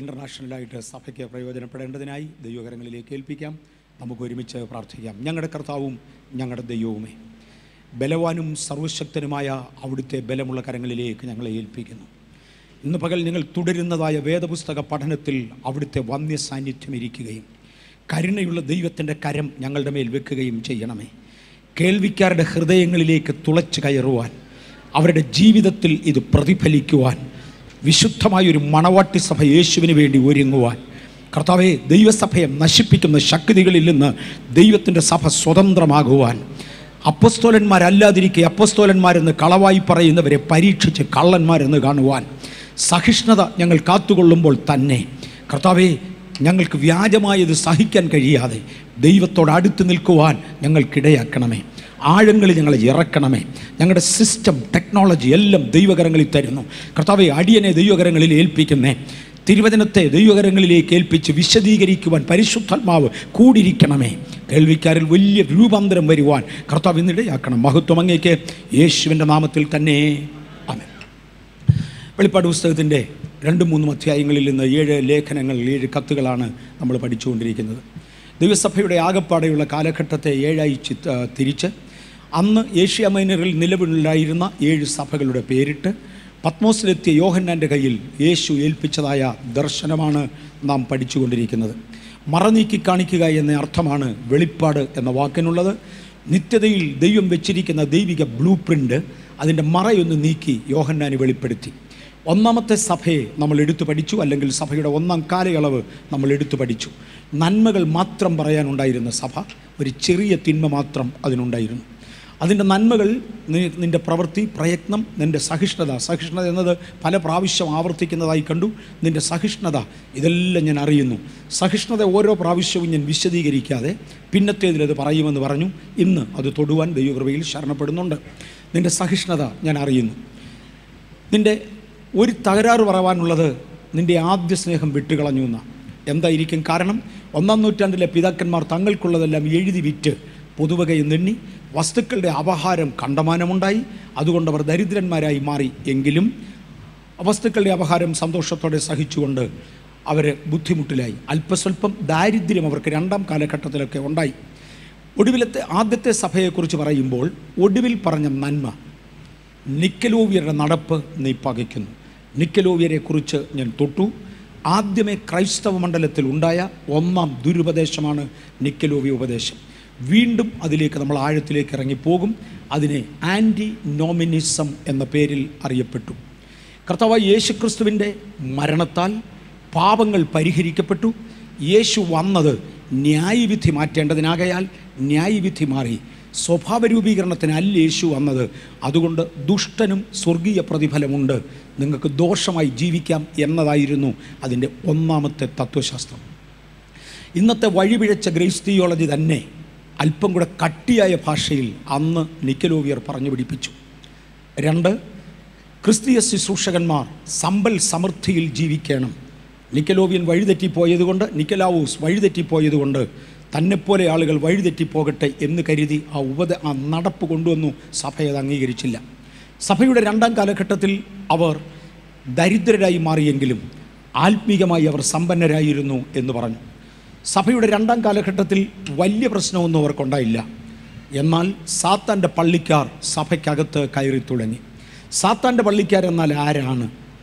ഇൻ്റർനാഷണലായിട്ട് സഭയ്ക്ക് പ്രയോജനപ്പെടേണ്ടതിനായി ദൈവകരങ്ങളിലേക്ക് ഏൽപ്പിക്കാം നമുക്ക് ഒരുമിച്ച് പ്രാർത്ഥിക്കാം ഞങ്ങളുടെ കർത്താവും ഞങ്ങളുടെ ദൈവവുമേ ബലവാനും സർവശക്തനുമായ അവിടുത്തെ ബലമുള്ള കരങ്ങളിലേക്ക് ഞങ്ങളെ ഏൽപ്പിക്കുന്നു ഇന്ന് പകൽ നിങ്ങൾ തുടരുന്നതായ വേദപുസ്തക പഠനത്തിൽ അവിടുത്തെ വന്യ സാന്നിധ്യം ഇരിക്കുകയും കരുണയുള്ള ദൈവത്തിൻ്റെ കരം ഞങ്ങളുടെ മേൽ വെക്കുകയും ചെയ്യണമേ കേൾവിക്കാരുടെ ഹൃദയങ്ങളിലേക്ക് തുളച്ചു കയറുവാൻ അവരുടെ ജീവിതത്തിൽ ഇത് പ്രതിഫലിക്കുവാൻ വിശുദ്ധമായൊരു മണവാട്ടി സഭ യേശുവിന് വേണ്ടി ഒരുങ്ങുവാൻ കർത്താവെ ദൈവസഭയെ നശിപ്പിക്കുന്ന ശക്തികളിൽ നിന്ന് ദൈവത്തിൻ്റെ സഭ സ്വതന്ത്രമാകുവാൻ അപ്പസ്തോലന്മാരല്ലാതിരിക്കെ അപ്പസ്തോലന്മാരെന്ന് കളവായി പറയുന്നവരെ പരീക്ഷിച്ച് കള്ളന്മാരെന്ന് കാണുവാൻ സഹിഷ്ണുത ഞങ്ങൾ കാത്തുകൊള്ളുമ്പോൾ തന്നെ കർത്താവെ ഞങ്ങൾക്ക് വ്യാജമായത് സഹിക്കാൻ കഴിയാതെ ദൈവത്തോട് അടുത്ത് നിൽക്കുവാൻ ഞങ്ങൾക്കിടയാക്കണമേ ആഴങ്ങളിൽ ഞങ്ങളെ ഇറക്കണമേ ഞങ്ങളുടെ സിസ്റ്റം ടെക്നോളജി എല്ലാം ദൈവകരങ്ങളിൽ തരുന്നു കർത്താവെ അടിയനെ ദൈവകരങ്ങളിൽ ഏൽപ്പിക്കുന്നേ തിരുവചനത്തെ ദൈവകരങ്ങളിലേക്ക് ഏൽപ്പിച്ച് വിശദീകരിക്കുവാൻ പരിശുദ്ധാത്മാവ് കൂടിയിരിക്കണമേ കേൾവിക്കാരിൽ വലിയ രൂപാന്തരം വരുവാൻ കർത്താവ് ഇന്നിടയാക്കണം മഹത്വം അങ്ങേക്ക് യേശുവിൻ്റെ നാമത്തിൽ തന്നെ ആമേൻ വെളിപ്പാട് പുസ്തകത്തിൻ്റെ രണ്ടും മൂന്നും അധ്യായങ്ങളിൽ നിന്ന് ഏഴ് ലേഖനങ്ങൾ ഏഴ് കത്തുകളാണ് നമ്മൾ പഠിച്ചുകൊണ്ടിരിക്കുന്നത് ദൈവസഭയുടെ ആകപ്പാടെയുള്ള കാലഘട്ടത്തെ ഏഴായി ചിത്ത തിരിച്ച് അന്ന് ഏഷ്യ മൈനറിൽ നിലവിലുണ്ടായിരുന്ന ഏഴ് സഭകളുടെ പേരിട്ട് പത്മോസിലെത്തിയ യോഹന്നാൻ്റെ കയ്യിൽ യേശു ഏൽപ്പിച്ചതായ ദർശനമാണ് നാം പഠിച്ചുകൊണ്ടിരിക്കുന്നത് മറനീക്കി കാണിക്കുക എന്ന അർത്ഥമാണ് വെളിപ്പാട് എന്ന വാക്കിനുള്ളത് നിത്യതയിൽ ദൈവം വെച്ചിരിക്കുന്ന ദൈവിക ബ്ലൂ പ്രിൻ്റ് അതിൻ്റെ മറയൊന്ന് നീക്കി യോഹന്നാന് വെളിപ്പെടുത്തി ഒന്നാമത്തെ സഭയെ നമ്മൾ എടുത്തു പഠിച്ചു അല്ലെങ്കിൽ സഭയുടെ ഒന്നാം കാലയളവ് നമ്മൾ എടുത്തു പഠിച്ചു നന്മകൾ മാത്രം പറയാനുണ്ടായിരുന്ന സഭ ഒരു ചെറിയ തിന്മ മാത്രം അതിനുണ്ടായിരുന്നു അതിൻ്റെ നന്മകൾ നി- നിൻ്റെ പ്രവൃത്തി പ്രയത്നം നിൻ്റെ സഹിഷ്ണുത സഹിഷ്ണുത എന്നത് പല പ്രാവശ്യം ആവർത്തിക്കുന്നതായി കണ്ടു നിൻ്റെ സഹിഷ്ണുത ഇതെല്ലാം ഞാൻ അറിയുന്നു സഹിഷ്ണുത ഓരോ പ്രാവശ്യവും ഞാൻ വിശദീകരിക്കാതെ പിന്നത്തേതിലത് പറയുമെന്ന് പറഞ്ഞു ഇന്ന് അത് തൊടുവാൻ ദൈവകൃപയിൽ ശരണപ്പെടുന്നുണ്ട് നിൻ്റെ സഹിഷ്ണുത ഞാൻ അറിയുന്നു നിൻ്റെ ഒരു തകരാറ് പറവാനുള്ളത് നിൻ്റെ ആദ്യ സ്നേഹം വിട്ടുകളഞ്ഞു എന്ന എന്തായിരിക്കും കാരണം ഒന്നാം നൂറ്റാണ്ടിലെ പിതാക്കന്മാർ തങ്ങൾക്കുള്ളതെല്ലാം എഴുതി വിറ്റ് പൊതുവകയിൽ നിന്നി വസ്തുക്കളുടെ അപഹാരം കണ്ടമാനമുണ്ടായി അതുകൊണ്ട് അവർ ദരിദ്രന്മാരായി മാറി എങ്കിലും വസ്തുക്കളുടെ അപഹാരം സന്തോഷത്തോടെ സഹിച്ചുകൊണ്ട് അവർ ബുദ്ധിമുട്ടിലായി അല്പസ്വല്പം ദാരിദ്ര്യം അവർക്ക് രണ്ടാം കാലഘട്ടത്തിലൊക്കെ ഉണ്ടായി ഒടുവിലത്തെ ആദ്യത്തെ സഭയെക്കുറിച്ച് പറയുമ്പോൾ ഒടുവിൽ പറഞ്ഞ നന്മ നിക്കലോവിയരുടെ നടപ്പ് നീ പകയ്ക്കുന്നു നിക്കലോവിയരെക്കുറിച്ച് ഞാൻ തൊട്ടു ആദ്യമേ ക്രൈസ്തവ മണ്ഡലത്തിൽ ഉണ്ടായ ഒന്നാം ദുരുപദേശമാണ് നിക്കലോവിയ ഉപദേശം വീണ്ടും അതിലേക്ക് നമ്മൾ ആഴത്തിലേക്ക് ഇറങ്ങിപ്പോകും അതിനെ ആൻറ്റി നോമിനിസം എന്ന പേരിൽ അറിയപ്പെട്ടു കർത്താവായ യേശുക്രിസ്തുവിൻ്റെ മരണത്താൽ പാപങ്ങൾ പരിഹരിക്കപ്പെട്ടു യേശു വന്നത് ന്യായവിധി മാറ്റേണ്ടതിനാകയാൽ ന്യായവിധി മാറി സ്വഭാവ രൂപീകരണത്തിനല്ല യേശു വന്നത് അതുകൊണ്ട് ദുഷ്ടനും സ്വർഗീയ പ്രതിഫലമുണ്ട് നിങ്ങൾക്ക് ദോഷമായി ജീവിക്കാം എന്നതായിരുന്നു അതിൻ്റെ ഒന്നാമത്തെ തത്വശാസ്ത്രം ഇന്നത്തെ വഴിപിഴച്ച ഗ്രേസ് തിയോളജി തന്നെ അല്പം കൂടെ കട്ടിയായ ഭാഷയിൽ അന്ന് നിക്കലോവിയർ പറഞ്ഞു പിടിപ്പിച്ചു രണ്ട് ക്രിസ്തീയ ശുശ്രൂഷകന്മാർ സമ്പൽ സമൃദ്ധിയിൽ ജീവിക്കണം നിക്കലോവിയൻ വഴിതെറ്റിപ്പോയതുകൊണ്ട് നിക്കലാവൂസ് വഴിതെറ്റിപ്പോയതുകൊണ്ട് തന്നെപ്പോലെ ആളുകൾ വഴിതെറ്റിപ്പോകട്ടെ എന്ന് കരുതി ആ ഉപദ ആ നടപ്പ് കൊണ്ടുവന്നു സഭ അത് അംഗീകരിച്ചില്ല സഭയുടെ രണ്ടാം കാലഘട്ടത്തിൽ അവർ ദരിദ്രരായി മാറിയെങ്കിലും ആത്മീകമായി അവർ സമ്പന്നരായിരുന്നു എന്ന് പറഞ്ഞു സഭയുടെ രണ്ടാം കാലഘട്ടത്തിൽ വലിയ പ്രശ്നമൊന്നും അവർക്കുണ്ടായില്ല എന്നാൽ സാത്താൻ്റെ പള്ളിക്കാർ സഭയ്ക്കകത്ത് കയറി തുടങ്ങി സാത്താൻ്റെ പള്ളിക്കാരെന്നാൽ ആരാണ്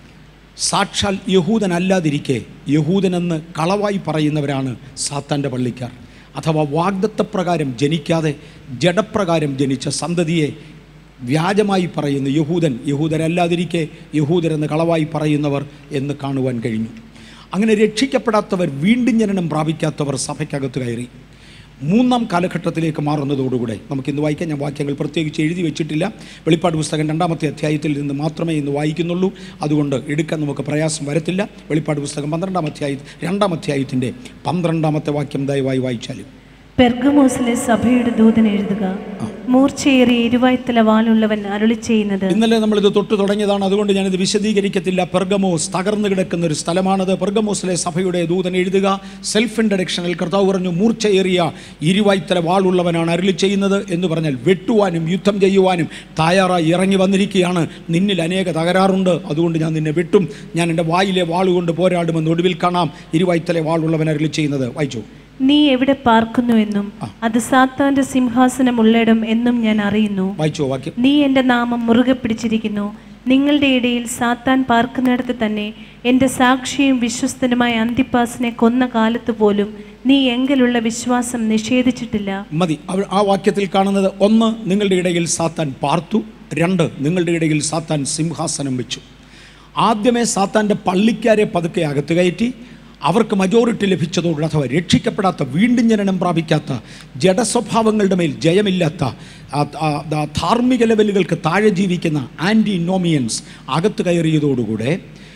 സാക്ഷാൽ യഹൂദനല്ലാതിരിക്കെ യഹൂദനെന്ന് കളവായി പറയുന്നവരാണ് സാത്താൻ്റെ പള്ളിക്കാർ അഥവാ വാഗ്ദത്തപ്രകാരം ജനിക്കാതെ ജഡപ്രകാരം ജനിച്ച സന്തതിയെ വ്യാജമായി പറയുന്ന യഹൂദൻ യഹൂദരല്ലാതിരിക്കെ യഹൂദരെന്ന് കളവായി പറയുന്നവർ എന്ന് കാണുവാൻ കഴിഞ്ഞു അങ്ങനെ രക്ഷിക്കപ്പെടാത്തവർ വീണ്ടും ജനനം പ്രാപിക്കാത്തവർ സഭയ്ക്കകത്ത് കയറി മൂന്നാം കാലഘട്ടത്തിലേക്ക് മാറുന്നതോടുകൂടെ നമുക്ക് ഇന്ന് വായിക്കാൻ ഞാൻ വാക്യങ്ങൾ പ്രത്യേകിച്ച് എഴുതി വെച്ചിട്ടില്ല വെളിപ്പാട് പുസ്തകം രണ്ടാമത്തെ അധ്യായത്തിൽ നിന്ന് മാത്രമേ ഇന്ന് വായിക്കുന്നുള്ളൂ അതുകൊണ്ട് എടുക്കാൻ നമുക്ക് പ്രയാസം വരത്തില്ല വെളിപ്പാട് പുസ്തകം പന്ത്രണ്ടാം അധ്യായ രണ്ടാം അധ്യായത്തിൻ്റെ പന്ത്രണ്ടാമത്തെ വാക്യം ദയവായി വായിച്ചാലും പെർഗമോസിലെ സഭയുടെ ദൂതൻ എഴുതുക ആ മൂർച്ചയേറിയ ഇരുവായ്ത്തല വാളുള്ളവൻ അരുളി ചെയ്യുന്നത് ഇന്നലെ നമ്മളിത് തൊട്ട് തുടങ്ങിയതാണ് അതുകൊണ്ട് ഞാനിത് വിശദീകരിക്കത്തില്ല പെർഗമോസ് തകർന്നു കിടക്കുന്ന ഒരു സ്ഥലമാണത് പെർഗമോസിലെ സഭയുടെ ദൂതൻ എഴുതുക സെൽഫ് ഇൻട്രഡക്ഷനിൽ കർത്താവ് പറഞ്ഞു മൂർച്ചയേറിയ ഇരുവായ്ത്തല വാളുള്ളവനാണ് അരുളി ചെയ്യുന്നത് എന്ന് പറഞ്ഞാൽ വെട്ടുവാനും യുദ്ധം ചെയ്യുവാനും തയ്യാറായി ഇറങ്ങി വന്നിരിക്കുകയാണ് നിന്നിൽ അനേക തകരാറുണ്ട് അതുകൊണ്ട് ഞാൻ നിന്നെ വെട്ടും ഞാൻ എൻ്റെ വായിലെ വാളുകൊണ്ട് പോരാടുമെന്ന് ഒടുവിൽ കാണാം ഇരുവായ്ത്തലെ വാളുള്ളവൻ അരുളി ചെയ്യുന്നത് വായിച്ചു നീ എവിടെ പാർക്കുന്നുവെന്നും അത് സാത്താന്റെ സിംഹാസനമുള്ളിടം എന്നും ഞാൻ അറിയുന്നു വായിച്ചോ വാക്യം നീ എൻ്റെ നാമം മുറുകെ പിടിച്ചിരിക്കുന്നു നിങ്ങളുടെ ഇടയിൽ സാത്താൻ പാർക്കുന്നിടത്ത് തന്നെ എൻ്റെ സാക്ഷിയും വിശ്വസ്തനുമായ അന്തിപ്പാസിനെ കൊന്ന കാലത്ത് പോലും നീ എങ്കിലുള്ള വിശ്വാസം നിഷേധിച്ചിട്ടില്ല മതി അവ- ആ വാക്യത്തിൽ കാണുന്നത് ഒന്ന് നിങ്ങളുടെ ഇടയിൽ സാത്താൻ പാർത്തു രണ്ട് നിങ്ങളുടെ ഇടയിൽ സാത്താൻ സിംഹാസനം വെച്ചു ആദ്യമേ സാത്താൻ്റെ പള്ളിക്കാരെ പതുക്കെ അകത്ത് കയറ്റി അവർക്ക് മജോറിറ്റി ലഭിച്ചതോടെ അഥവാ രക്ഷിക്കപ്പെടാത്ത വീണ്ടും ജനനം പ്രാപിക്കാത്ത ജഡസ്വഭാവങ്ങളുടെ മേൽ ജയമില്ലാത്ത ആ, ആ, ആ, ധാർമ്മിക ലെവലുകൾക്ക് താഴെ ജീവിക്കുന്ന ആൻറ്റി നോമിയൻസ് അകത്ത് കയറിയതോടുകൂടെ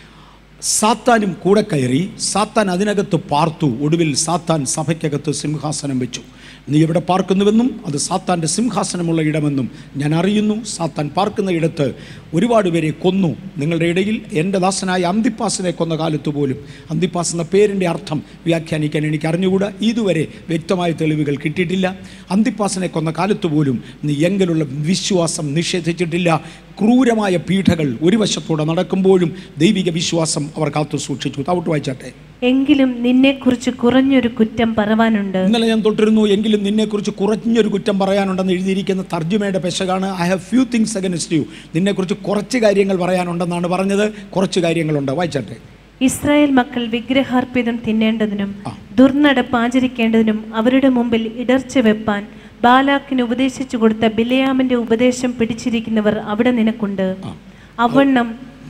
സാത്താനും കൂടെ കയറി സാത്താൻ അതിനകത്ത് പാർത്തു ഒടുവിൽ സാത്താൻ സഭയ്ക്കകത്ത് സിംഹാസനം വെച്ചു നീ എവിടെ പാർക്കുന്നുവെന്നും അത് സാത്താൻ്റെ സിംഹാസനമുള്ള ഇടമെന്നും ഞാൻ അറിയുന്നു സാത്താൻ പാർക്കുന്ന ഇടത്ത് ഒരുപാട് പേരെ കൊന്നു നിങ്ങളുടെ ഇടയിൽ എൻ്റെ ദാസനായ അന്തിപ്പാസിനെ കൊന്ന കാലത്ത് പോലും അന്തിപ്പാസ് എന്ന പേരിൻ്റെ അർത്ഥം വ്യാഖ്യാനിക്കാൻ എനിക്ക് അറിഞ്ഞുകൂടാ ഇതുവരെ വ്യക്തമായ തെളിവുകൾ കിട്ടിയിട്ടില്ല അന്തിപ്പാസിനെ കൊന്ന കാലത്ത് പോലും നീ എങ്കിലുള്ള വിശ്വാസം നിഷേധിച്ചിട്ടില്ല ക്രൂരമായ പീഠകൾ ഒരു വശത്തൂടെ നടക്കുമ്പോഴും ദൈവിക വിശ്വാസം അവർ കാത്തു സൂക്ഷിച്ചു താവട്ട് വായിച്ചാട്ടെ എങ്കിലും നിന്നെക്കുറിച്ച് കുറഞ്ഞൊരു കുറ്റം പറവാനുണ്ട് ഇന്നലെ ഞാൻ തൊട്ടിരുന്നു എങ്കിലും നിന്നെക്കുറിച്ച് കുറഞ്ഞൊരു കുറ്റം പറയാനുണ്ടെന്ന് എഴുതിയിരിക്കുന്ന തർജ്ജമയുടെ പെശകാണ് I have few things against you നിന്നെക്കുറിച്ച് കുറച്ച് കാര്യങ്ങൾ പറയാനുണ്ടെന്നാണ് പറഞ്ഞത് കുറച്ച് കാര്യങ്ങളുണ്ട് വായിച്ചാട്ടെ ഇസ്രായേൽ മക്കൾ വിഗ്രഹാർപ്പിതം തിന്നേണ്ടതിനും ആ. ദുർനടപ്പ് ആചരിക്കേണ്ടതിനും അവരുടെ മുമ്പിൽ ഇടർച്ച വെപ്പാൻ ബാലാക്കിന് ഉപദേശിച്ചു കൊടുത്ത ബിലയാമിന്റെ ഉപദേശം പിടിച്ചിരിക്കുന്നവർ അവിടെ നിനക്കുണ്ട് ആ. അവണ്ണം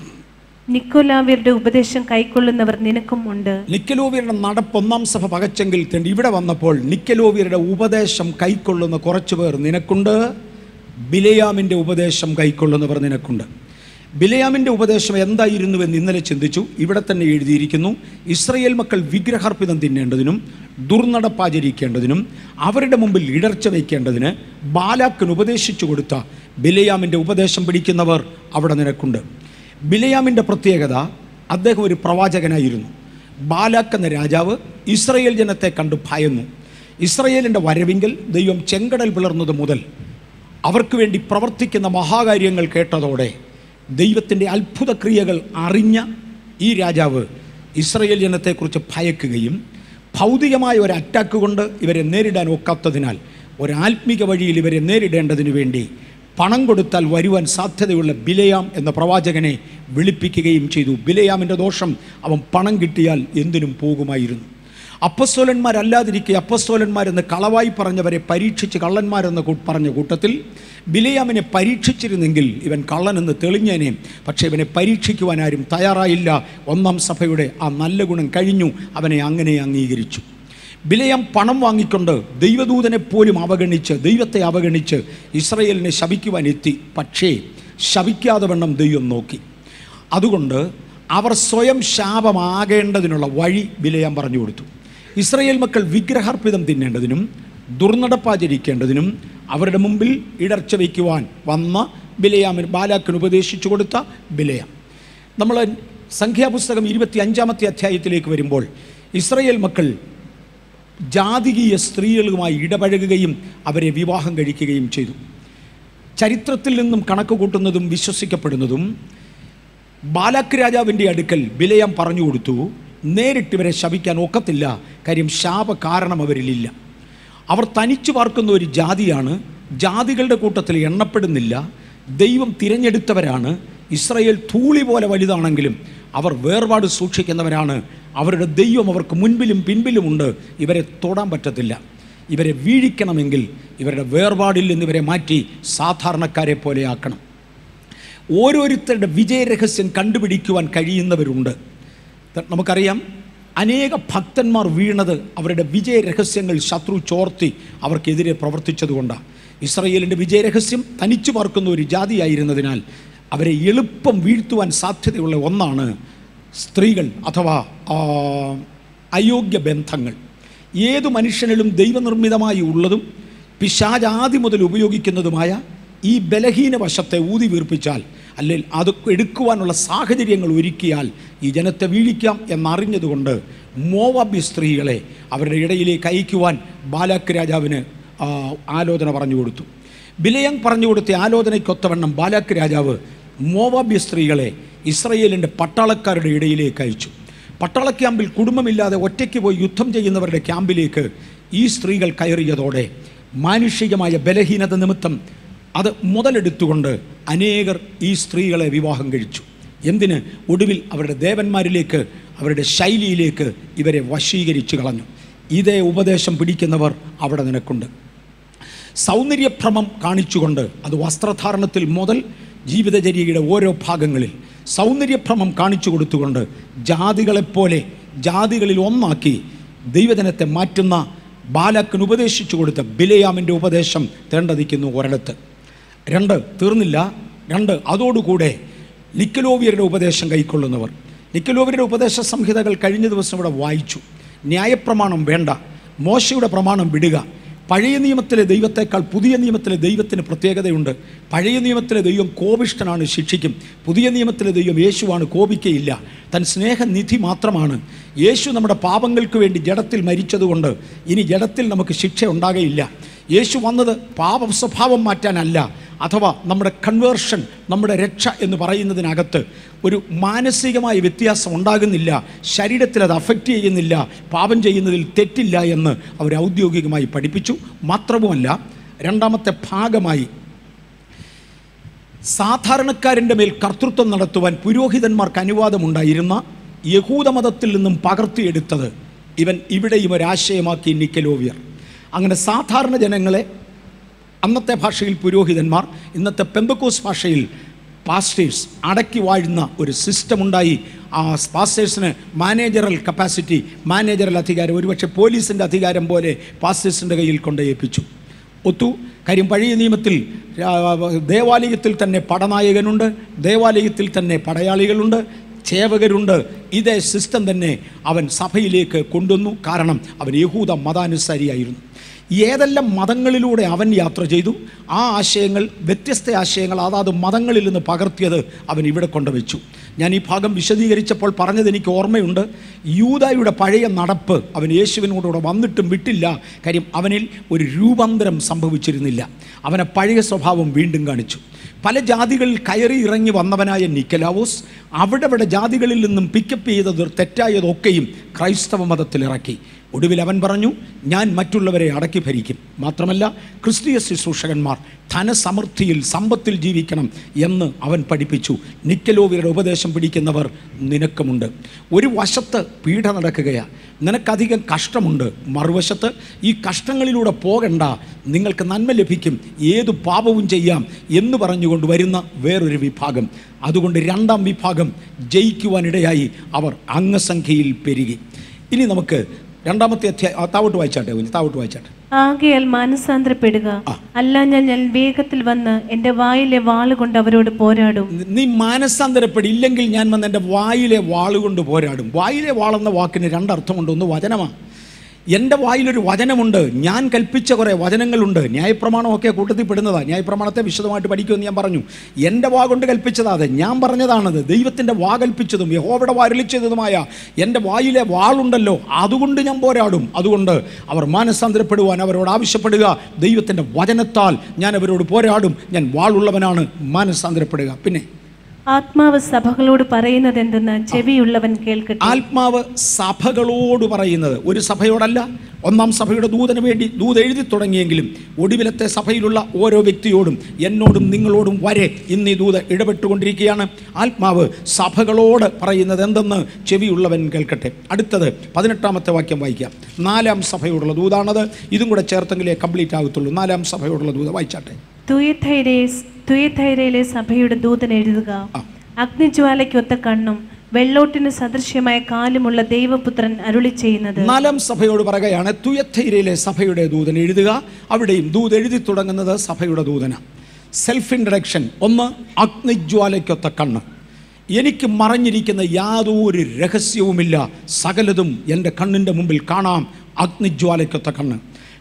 നിക്കോലാവ്യരുടെ ഉപദേശം കൈക്കൊള്ളുന്നവർ നിനക്കും ഉണ്ട് നിക്കലോവിയരുടെ നടപ്പ് ഒന്നാം സഭ പകച്ചെങ്കിൽ തെണ്ടി ഇവിടെ വന്നപ്പോൾ നിക്കലോവിയരുടെ ഉപദേശം കൈക്കൊള്ളുന്ന കുറച്ച് പേർ നിനക്കുണ്ട് ബിലയാമിൻ്റെ ഉപദേശം കൈക്കൊള്ളുന്നവർ നിനക്കുണ്ട് ബിലയാമിൻ്റെ ഉപദേശം എന്തായിരുന്നുവെന്ന് ഇന്നലെ ചിന്തിച്ചു ഇവിടെ തന്നെ എഴുതിയിരിക്കുന്നു ഇസ്രയേൽ മക്കൾ വിഗ്രഹാർപ്പിതം തിന്നേണ്ടതിനും ദുർനടപ്പാചരിക്കേണ്ടതിനും അവരുടെ മുമ്പിൽ ഇടർച്ച വയ്ക്കേണ്ടതിന് ബാലാക്കിന് ഉപദേശിച്ചു കൊടുത്ത ബിലയാമിൻ്റെ ഉപദേശം പിടിക്കുന്നവർ അവിടെ നിനക്കുണ്ട് ബിലയാമിൻ്റെ പ്രത്യേകത അദ്ദേഹം ഒരു പ്രവാചകനായിരുന്നു ബാലാക്ക് എന്ന രാജാവ് ഇസ്രയേൽ ജനത്തെ കണ്ടു ഭയന്നു ഇസ്രയേലിൻ്റെ വരവിങ്കൽ ദൈവം ചെങ്കടൽ പിളർന്നത് മുതൽ അവർക്ക് വേണ്ടി പ്രവർത്തിക്കുന്ന മഹാകാര്യങ്ങൾ കേട്ടതോടെ ദൈവത്തിൻ്റെ അത്ഭുത ക്രിയകൾ അറിഞ്ഞ ഈ രാജാവ് ഇസ്രയേൽ ജനത്തെക്കുറിച്ച് ഭയക്കുകയും ഭൗതികമായ ഒരു അറ്റാക്ക് കൊണ്ട് ഇവരെ നേരിടാൻ ഒക്കാത്തതിനാൽ ഒരാത്മിക വഴിയിൽ ഇവരെ നേരിടേണ്ടതിനു വേണ്ടി പണം കൊടുത്താൽ വരുവാൻ സാധ്യതയുള്ള ബിലയാം എന്ന പ്രവാചകനെ വിളിപ്പിക്കുകയും ചെയ്തു ബിലയാമിൻ്റെ ദോഷം അവൻ പണം കിട്ടിയാൽ എന്തിനും പോകുമായിരുന്നു അപ്പസ്തോലന്മാരല്ലാതിരിക്കെ അപ്പസ്തോലന്മാരെന്ന് കളവായി പറഞ്ഞവരെ പരീക്ഷിച്ച് കള്ളന്മാരെന്ന് കൂ- പറഞ്ഞ കൂട്ടത്തിൽ ബിലയാമിനെ പരീക്ഷിച്ചിരുന്നെങ്കിൽ ഇവൻ കള്ളനെന്ന് തെളിഞ്ഞേനെ പക്ഷേ ഇവനെ പരീക്ഷിക്കുവാൻ ആരും തയ്യാറായില്ല ഒന്നാം സഭയുടെ ആ നല്ല ഗുണം കഴിഞ്ഞു അവനെ അങ്ങനെ അംഗീകരിച്ചു ബിലയാം പണം വാങ്ങിക്കൊണ്ട് ദൈവദൂതനെ പോലും അവഗണിച്ച് ദൈവത്തെ അവഗണിച്ച് ഇസ്രയേലിനെ ശപിക്കുവാൻ എത്തി പക്ഷേ ശപിക്കാതെ വണ്ണം ദൈവം നോക്കി അതുകൊണ്ട് അവർ സ്വയം ശാപമാകേണ്ടതിനുള്ള വഴി ബിലയാം പറഞ്ഞു കൊടുത്തു ഇസ്രയേൽ മക്കൾ വിഗ്രഹാർപ്പിതം തിന്നേണ്ടതിനും ദുർനടപ്പാചരിക്കേണ്ടതിനും അവരുടെ മുമ്പിൽ ഇടർച്ച വയ്ക്കുവാൻ വന്ന ബിലയാമിന് ബാലാക്കിന് ഉപദേശിച്ചു കൊടുത്ത ബിലയാം നമ്മൾ സംഖ്യാപുസ്തകം ഇരുപത്തി അഞ്ചാമത്തെ അധ്യായത്തിലേക്ക് വരുമ്പോൾ ഇസ്രയേൽ മക്കൾ ജാതികീയ സ്ത്രീകളുമായി ഇടപഴകുകയും അവരെ വിവാഹം കഴിക്കുകയും ചെയ്തു ചരിത്രത്തിൽ നിന്നും കണക്ക് കൂട്ടുന്നതും വിശ്വസിക്കപ്പെടുന്നതും ബാലാക്ക് രാജാവിൻ്റെ അടുക്കൽ ബിലയം പറഞ്ഞു കൊടുത്തു നേരിട്ട് ഇവരെ ശപിക്കാൻ ഒക്കത്തില്ല കാര്യം ശാപ കാരണം അവരിലില്ല അവർ തനിച്ചു പാർക്കുന്ന ഒരു ജാതിയാണ് ജാതികളുടെ കൂട്ടത്തിൽ എണ്ണപ്പെടുന്നില്ല ദൈവം തിരഞ്ഞെടുത്തവരാണ് ഇസ്രയേൽ ധൂളി പോലെ വലുതാണെങ്കിലും അവർ വേർപാട് സൂക്ഷിക്കുന്നവരാണ് അവരുടെ ദൈവം അവർക്ക് മുൻപിലും പിൻപിലുമുണ്ട് ഇവരെ തൊടാൻ പറ്റത്തില്ല ഇവരെ വീഴിക്കണമെങ്കിൽ ഇവരുടെ വേർപാടിൽ നിന്ന് ഇവരെ മാറ്റി സാധാരണക്കാരെ പോലെ ആക്കണം ഓരോരുത്തരുടെ വിജയരഹസ്യം കണ്ടുപിടിക്കുവാൻ കഴിയുന്നവരുണ്ട് ത- നമുക്കറിയാം അനേക ഭക്തന്മാർ വീണത് അവരുടെ വിജയരഹസ്യങ്ങൾ ശത്രു ചോർത്തി അവർക്കെതിരെ പ്രവർത്തിച്ചതുകൊണ്ടാണ് ഇസ്രയേലിൻ്റെ വിജയരഹസ്യം തനിച്ചു പാർക്കുന്ന ഒരു ജാതിയായിരുന്നതിനാൽ അവരെ എളുപ്പം വീഴ്ത്തുവാൻ സാധ്യതയുള്ള ഒന്നാണ് സ്ത്രീകൾ അഥവാ ആ, അയോഗ്യ ബന്ധങ്ങൾ ഏതു മനുഷ്യനിലും ദൈവനിർമ്മിതമായി ഉള്ളതും പിശാജ് ആദ്യം മുതൽ ഉപയോഗിക്കുന്നതുമായ ഈ ബലഹീന വശത്തെ ഊതി വീർപ്പിച്ചാൽ അല്ലെങ്കിൽ അത് എടുക്കുവാനുള്ള സാഹചര്യങ്ങൾ ഒരുക്കിയാൽ ഈ ജനത്തെ വീഴിക്കാം എന്നറിഞ്ഞതുകൊണ്ട് മോവാബി സ്ത്രീകളെ അവരുടെ ഇടയിലേക്ക് അയക്കുവാൻ ബാലാക്ക് രാജാവിന് ആ, ആലോചന പറഞ്ഞു കൊടുത്തു ബിലയങ് പറഞ്ഞു കൊടുത്ത ആലോചനയ്ക്കൊത്തവണ്ണം ബാലാക്ക് രാജാവ് മോവാബി സ്ത്രീകളെ ഇസ്രയേലിൻ്റെ പട്ടാളക്കാരുടെ ഇടയിലേക്ക് അയച്ചു പട്ടാള ക്യാമ്പിൽ കുടുംബമില്ലാതെ ഒറ്റയ്ക്ക് പോയി യുദ്ധം ചെയ്യുന്നവരുടെ ക്യാമ്പിലേക്ക് ഈ സ്ത്രീകൾ കയറിയതോടെ മാനുഷികമായ ബലഹീനത നിമിത്തം അത് മുതലെടുത്തുകൊണ്ട് അനേകർ ഈ സ്ത്രീകളെ വിവാഹം കഴിച്ചു എന്തിന് ഒടുവിൽ അവരുടെ ദേവന്മാരിലേക്ക് അവരുടെ ശൈലിയിലേക്ക് ഇവരെ വശീകരിച്ചു കളഞ്ഞു ഇതേ ഉപദേശം പിടിക്കുന്നവർ അവിടെ നിനക്കുണ്ട് സൗന്ദര്യഭ്രമം കാണിച്ചുകൊണ്ട് അത് വസ്ത്രധാരണത്തിൽ മുതൽ ജീവിതചര്യയുടെ ഓരോ ഭാഗങ്ങളിൽ സൗന്ദര്യഭ്രമം കാണിച്ചു കൊടുത്തുകൊണ്ട് ജാതികളെപ്പോലെ ജാതികളിൽ ഒന്നാക്കി ദൈവജനത്തെ മാറ്റുന്ന ബാലക്കന് ഉപദേശിച്ചു കൊടുത്ത ബിലയാമിൻ്റെ ഉപദേശം തേണ്ടതിക്കുന്നു ഒരിടത്ത് രണ്ട് തീർന്നില്ല രണ്ട് അതോടുകൂടെ നിക്കലോവിയരുടെ ഉപദേശം കൈക്കൊള്ളുന്നവർ നിക്കലോവിയരുടെ ഉപദേശ സംഹിതകൾ കഴിഞ്ഞ ദിവസം ഇവിടെ വായിച്ചു ന്യായപ്രമാണം വേണ്ട മോശയുടെ പ്രമാണം വിടുക പഴയ നിയമത്തിലെ ദൈവത്തെക്കാൾ പുതിയ നിയമത്തിലെ ദൈവത്തിന് പ്രത്യേകതയുണ്ട് പഴയ നിയമത്തിലെ ദൈവം കോപിഷ്ടനാണ് ശിക്ഷിക്കും പുതിയ നിയമത്തിലെ ദൈവം യേശുവാണ് കോപിക്കയില്ല തൻ സ്നേഹനിധി മാത്രമാണ് യേശു നമ്മുടെ പാപങ്ങൾക്ക് വേണ്ടി ജഡത്തിൽ മരിച്ചതുകൊണ്ട് ഇനി ജഡത്തിൽ നമുക്ക് ശിക്ഷ ഉണ്ടാകയില്ല യേശു വന്നത് പാപ സ്വഭാവം മാറ്റാനല്ല അഥവാ നമ്മുടെ കൺവേർഷൻ നമ്മുടെ രക്ഷ എന്ന് പറയുന്നതിനകത്ത് ഒരു മാനസികമായ വ്യത്യാസം ഉണ്ടാകുന്നില്ല ശരീരത്തിൽ അത് അഫക്റ്റ് ചെയ്യുന്നില്ല പാപം ചെയ്യുന്നതിൽ തെറ്റില്ല എന്ന് അവർ ഔദ്യോഗികമായി പഠിപ്പിച്ചു മാത്രവുമല്ല രണ്ടാമത്തെ ഭാഗമായി സാധാരണക്കാരൻ്റെ മേൽ കർത്തൃത്വം നടത്തുവാൻ പുരോഹിതന്മാർക്ക് അനുവാദമുണ്ടായിരുന്ന യഹൂദമതത്തിൽ നിന്നും പകർത്തിയെടുത്തത് ഇവൻ ഇവിടെയും ഒരാശയമാക്കി നിക്കലോവിയർ അങ്ങനെ സാധാരണ ജനങ്ങളെ അന്നത്തെ ഭാഷയിൽ പുരോഹിതന്മാർ ഇന്നത്തെ പെമ്പക്കോസ് ഭാഷയിൽ പാസ്റ്റേഴ്സ് അടക്കി വാഴുന്ന ഒരു സിസ്റ്റം ഉണ്ടായി ആ പാസ്റ്റേഴ്സിന് മാനേജറൽ കപ്പാസിറ്റി മാനേജറൽ അധികാരം ഒരുപക്ഷെ പോലീസിൻ്റെ അധികാരം പോലെ പാസ്റ്റേഴ്സിൻ്റെ കയ്യിൽ കൊണ്ട് ഏൽപ്പിച്ചു ഒത്തു കാര്യം പഴയ നിയമത്തിൽ ആ, ദേവാലയത്തിൽ തന്നെ പടനായകനുണ്ട് ദേവാലയത്തിൽ തന്നെ പടയാളികളുണ്ട് സേവകരുണ്ട് ഇതേ സിസ്റ്റം തന്നെ അവൻ സഭയിലേക്ക് കൊണ്ടുവന്നു കാരണം അവൻ യഹൂദ മതാനുസാരിയായിരുന്നു ഏതെല്ലാം മതങ്ങളിലൂടെ അവൻ യാത്ര ചെയ്തു ആ ആശയങ്ങൾ വ്യത്യസ്ത ആശയങ്ങൾ അതാത് മതങ്ങളിൽ നിന്ന് പകർത്തിയത് അവൻ ഇവിടെ കൊണ്ടുവച്ചു ഞാൻ ഈ ഭാഗം വിശദീകരിച്ചപ്പോൾ പറഞ്ഞത് എനിക്ക് ഓർമ്മയുണ്ട് യൂതായുടെ പഴയ നടപ്പ് അവൻ യേശുവിനോടുകൂടെ വന്നിട്ടും വിട്ടില്ല കാര്യം അവനിൽ ഒരു രൂപാന്തരം സംഭവിച്ചിരുന്നില്ല അവനെ പഴയ സ്വഭാവം വീണ്ടും കാണിച്ചു പല ജാതികളിൽ കയറി ഇറങ്ങി വന്നവനായ നിക്കലാവോസ് അവിടെ അവിടെ ജാതികളിൽ നിന്നും പിക്കപ്പ് ചെയ്തത് തെറ്റായതൊക്കെയും ക്രൈസ്തവ മതത്തിൽ ഇറക്കി ഒടുവിൽ അവൻ പറഞ്ഞു ഞാൻ മറ്റുള്ളവരെ അടക്കി ഭരിക്കും മാത്രമല്ല ക്രിസ്തീയ ശുശ്രൂഷകന്മാർ ധനസമൃദ്ധിയിൽ സമ്പത്തിൽ ജീവിക്കണം എന്ന് അവൻ പഠിപ്പിച്ചു നിക്കലോവിയുടെ ഉപദേശം പിടിക്കുന്നവർ നിനക്കുമുണ്ട് ഒരു വശത്ത് പീഡ നടക്കുകയാണ് നിനക്കധികം കഷ്ടമുണ്ട് മറുവശത്ത് ഈ കഷ്ടങ്ങളിലൂടെ പോകണ്ട നിങ്ങൾക്ക് നന്മ ലഭിക്കും ഏതു പാപവും ചെയ്യാം എന്ന് പറഞ്ഞുകൊണ്ട് വരുന്ന വേറൊരു വിഭാഗം അതുകൊണ്ട് രണ്ടാം വിഭാഗം ജയിക്കുവാനിടയായി അവർ അംഗസംഖ്യയിൽ പെരുകി ഇനി നമുക്ക് രണ്ടാമത്തെ അധ്യായം ആ, താവോട്ട് വായിച്ചാട്ടെ കുഞ്ഞ്, താവോട്ട് വായിച്ചാട്ടെ ആകയാൽ മാനസാന്തരപ്പെടുക അല്ല ഞാൻ ഞാൻ വേഗത്തിൽ വന്ന് എൻ്റെ വായിലെ വാളുകൊണ്ട് അവരോട് പോരാടും നീ മാനസാന്തരപ്പെടില്ലെങ്കിൽ ഞാൻ വന്ന് എൻ്റെ വായിലെ വാളുകൊണ്ട് പോരാടും വായിലെ വാളെന്ന വാക്കിന് രണ്ടർത്ഥമുണ്ട് ഒന്ന് വചനമാണ് എൻ്റെ വായിലൊരു വചനമുണ്ട് ഞാൻ കൽപ്പിച്ച കുറേ വചനങ്ങളുണ്ട് ന്യായപ്രമാണമൊക്കെ കൂട്ടത്തിൽ പെടുന്നതാണ് ന്യായപ്രമാണത്തെ വിശദമായിട്ട് പഠിക്കുമെന്ന് ഞാൻ പറഞ്ഞു എൻ്റെ വാ കൊണ്ട് കൽപ്പിച്ചതാ അത് ഞാൻ പറഞ്ഞതാണത് ദൈവത്തിൻ്റെ വാ കൽപ്പിച്ചതും യഹോവയുടെ വാരളിച്ചതുമായ എൻ്റെ വായിലെ വാളുണ്ടല്ലോ അതുകൊണ്ട് ഞാൻ പോരാടും അതുകൊണ്ട് അവർ മാനസാന്തരപ്പെടുവാൻ അവരോട് ആവശ്യപ്പെടുക ദൈവത്തിൻ്റെ വചനത്താൽ ഞാൻ അവരോട് പോരാടും ഞാൻ വാളുള്ളവനാണ് മാനസാന്തരപ്പെടുക പിന്നെ ആത്മാവ് സഭകളോട് പറയുന്നത് എന്തെന്ന് ചെവിയുള്ളവൻ കേൾക്കട്ടെ ആത്മാവ് സഭകളോട് പറയുന്നത് ഒരു സഭയോടല്ല ഒന്നാം സഭയുടെ ദൂതന് വേണ്ടി ദൂത് എഴുതി തുടങ്ങിയെങ്കിലും ഒടുവിലത്തെ സഭയിലുള്ള ഓരോ വ്യക്തിയോടും എന്നോടും നിങ്ങളോടും വരെ ഇന്ന് ഈ ദൂത് ഇടപെട്ടുകൊണ്ടിരിക്കുകയാണ് ആത്മാവ് സഭകളോട് പറയുന്നത് എന്തെന്ന് ചെവിയുള്ളവൻ കേൾക്കട്ടെ അടുത്തത് പതിനെട്ടാമത്തെ വാക്യം വായിക്കാം നാലാം സഭയോടുള്ള ദൂതാണത് ഇതും കൂടെ ചേർത്തെങ്കിലേ കംപ്ലീറ്റ് ആകത്തുള്ളൂ നാലാം സഭയോടുള്ള ദൂത് വായിച്ചാട്ടെ തുയഥൈരയെ തുയഥൈരയിലെ സഭയുടെ ദൂതൻ എഴുതുക അഗ്നിജ്വാലയ്ക്കൊത്ത കണ്ണും വെള്ളോട്ടിന് സദൃശ്യമായ കാലുമുള്ള ദൈവപുത്രൻ അരുളി ചെയ്യുന്നത് നാലാം സഭയോട് പറയുകയാണ് തുയത്തൈരയിലെ സഭയുടെ ദൂതൻ എഴുതുക അവിടെയും ദൂത് എഴുതി തുടങ്ങുന്നത് സഭയുടെ ദൂതന സെൽഫ് ഇൻട്രഡക്ഷൻ ഒന്ന് അഗ്നിജ്വാലയ്ക്കൊത്ത കണ്ണ് എനിക്ക് മറഞ്ഞിരിക്കുന്ന യാതൊരു രഹസ്യവുമില്ല സകലതും എൻ്റെ കണ്ണിൻ്റെ മുമ്പിൽ കാണാം അഗ്നിജ്വാലയ്ക്കൊത്ത കണ്ണ്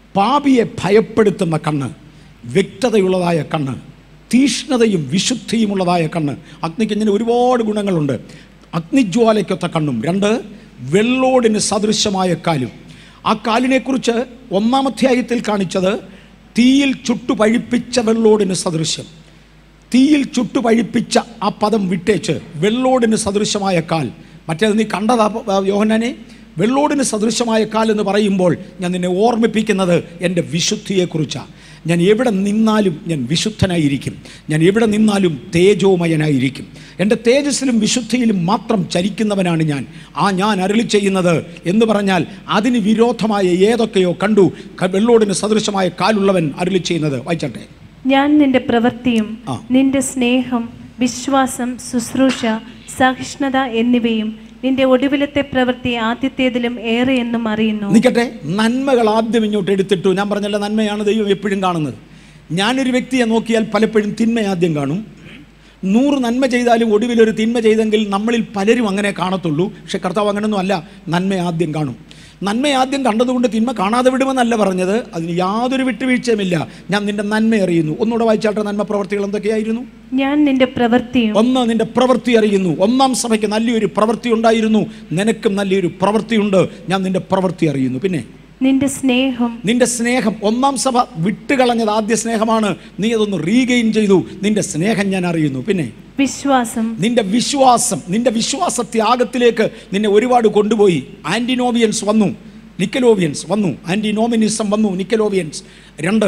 പാപിയെ ഭയപ്പെടുത്തുന്ന കണ്ണ് വ്യക്തതയുള്ളതായ കണ്ണ് തീഷ്ണതയും വിശുദ്ധിയുമുള്ളതായ കണ്ണ് അഗ്നിക്ക് ഇങ്ങനെ ഒരുപാട് ഗുണങ്ങളുണ്ട് അഗ്നിജ്വാലയ്ക്കൊത്ത കണ്ണും രണ്ട് വെള്ളോടിന് സദൃശമായ കാലും ആ കാലിനെക്കുറിച്ച് ഒന്നാം അധ്യായത്തിൽ കാണിച്ചത് തീയിൽ ചുട്ടു പഴിപ്പിച്ച വെള്ളോടിന് സദൃശ്യം തീയിൽ ചുട്ടു പഴിപ്പിച്ച ആ പദം വിട്ടേച്ച് വെള്ളോടിന് സദൃശമായ കാൽ മറ്റേത് നീ കണ്ടതാ പ- യോഹന്നാനെ വെള്ളോടിന് സദൃശമായ കാൽ എന്ന് പറയുമ്പോൾ ഞാൻ നിന്നെ ഓർമ്മിപ്പിക്കുന്നത് എൻ്റെ വിശുദ്ധിയെക്കുറിച്ചാണ് ഞാൻ എവിടെ നിന്നാലും ഞാൻ വിശുദ്ധനായിരിക്കും ഞാൻ എവിടെ നിന്നാലും തേജോമയനായിരിക്കും എൻ്റെ തേജസ്സിലും വിശുദ്ധിയിലും മാത്രം ചരിക്കുന്നവനാണ് ഞാൻ ആ ഞാൻ അരളി ചെയ്യുന്നത് എന്ന് പറഞ്ഞാൽ അതിന് വിരോധമായ ഏതൊക്കെയോ കണ്ടു ക- വെള്ളോടിന് സദൃശമായ കാലുള്ളവൻ അരളി ചെയ്യുന്നത് വായിച്ചട്ടെ ഞാൻ നിന്റെ പ്രവൃത്തിയും ആ. നിന്റെ സ്നേഹം വിശ്വാസം ശുശ്രൂഷ സഹിഷ്ണുത എന്നിവയും നിന്റെ ഒടുവിലത്തെ പ്രവൃത്തി ആദ്യത്തേതിലും ഏറെ എന്നും അറിയുന്നു നിൽക്കട്ടെ നന്മകൾ ആദ്യം ഇങ്ങോട്ട് എടുത്തിട്ടു ഞാൻ പറഞ്ഞല്ല നന്മയാണ് ദൈവം എപ്പോഴും കാണുന്നത് ഞാനൊരു വ്യക്തിയെ നോക്കിയാൽ പലപ്പോഴും തിന്മ ആദ്യം കാണും നൂറ് നന്മ ചെയ്താലും ഒടുവിലൊരു തിന്മ ചെയ്തെങ്കിൽ നമ്മളിൽ പലരും അങ്ങനെ കാണത്തുള്ളൂ പക്ഷെ കർത്താവ് അങ്ങനെയൊന്നും അല്ല നന്മ ആദ്യം കാണും നന്മ ആദ്യം കണ്ടതുകൊണ്ട് തിന്മ കാണാതെ വിടുമെന്നല്ല പറഞ്ഞത് അതിന് യാതൊരു വിട്ടുവീഴ്ചയുമില്ല ഞാൻ നിന്റെ നന്മ അറിയുന്നു ഒന്നുകൂടെ വായിച്ചാട്ടെ നന്മ പ്രവർത്തികൾ എന്തൊക്കെയായിരുന്നു ഞാൻ നിന്റെ പ്രവൃത്തിയും ഒന്ന് നിന്റെ പ്രവൃത്തി അറിയുന്നു ഒന്നാം സഭയ്ക്ക് നല്ലൊരു പ്രവൃത്തി ഉണ്ടായിരുന്നു നിനക്കും നല്ലൊരു പ്രവൃത്തിയുണ്ട് ഞാൻ നിന്റെ പ്രവൃത്തി അറിയുന്നു പിന്നെ നിന്റെ സ്നേഹം നിന്റെ സ്നേഹം ഒന്നാം സഭ വിട്ടുകളഞ്ഞത് ആദ്യ സ്നേഹമാണ് നീ അതൊന്ന് റീഗെയിൻ ചെയ്തു നിന്റെ സ്നേഹം ഞാൻ അറിയുന്നു പിന്നെ വിശ്വാസം നിന്റെ വിശ്വാസം നിന്റെ വിശ്വാസ ത്യാഗത്തിലേക്ക് നിന്നെ ഒരുപാട് കൊണ്ടുപോയി ആന്റിനോവിയൻസ് വന്നു നിക്കലോവിയൻസ് വന്നു ആന്റിനോമിനിസം വന്നു നിക്കലോവിയൻസ് രണ്ട്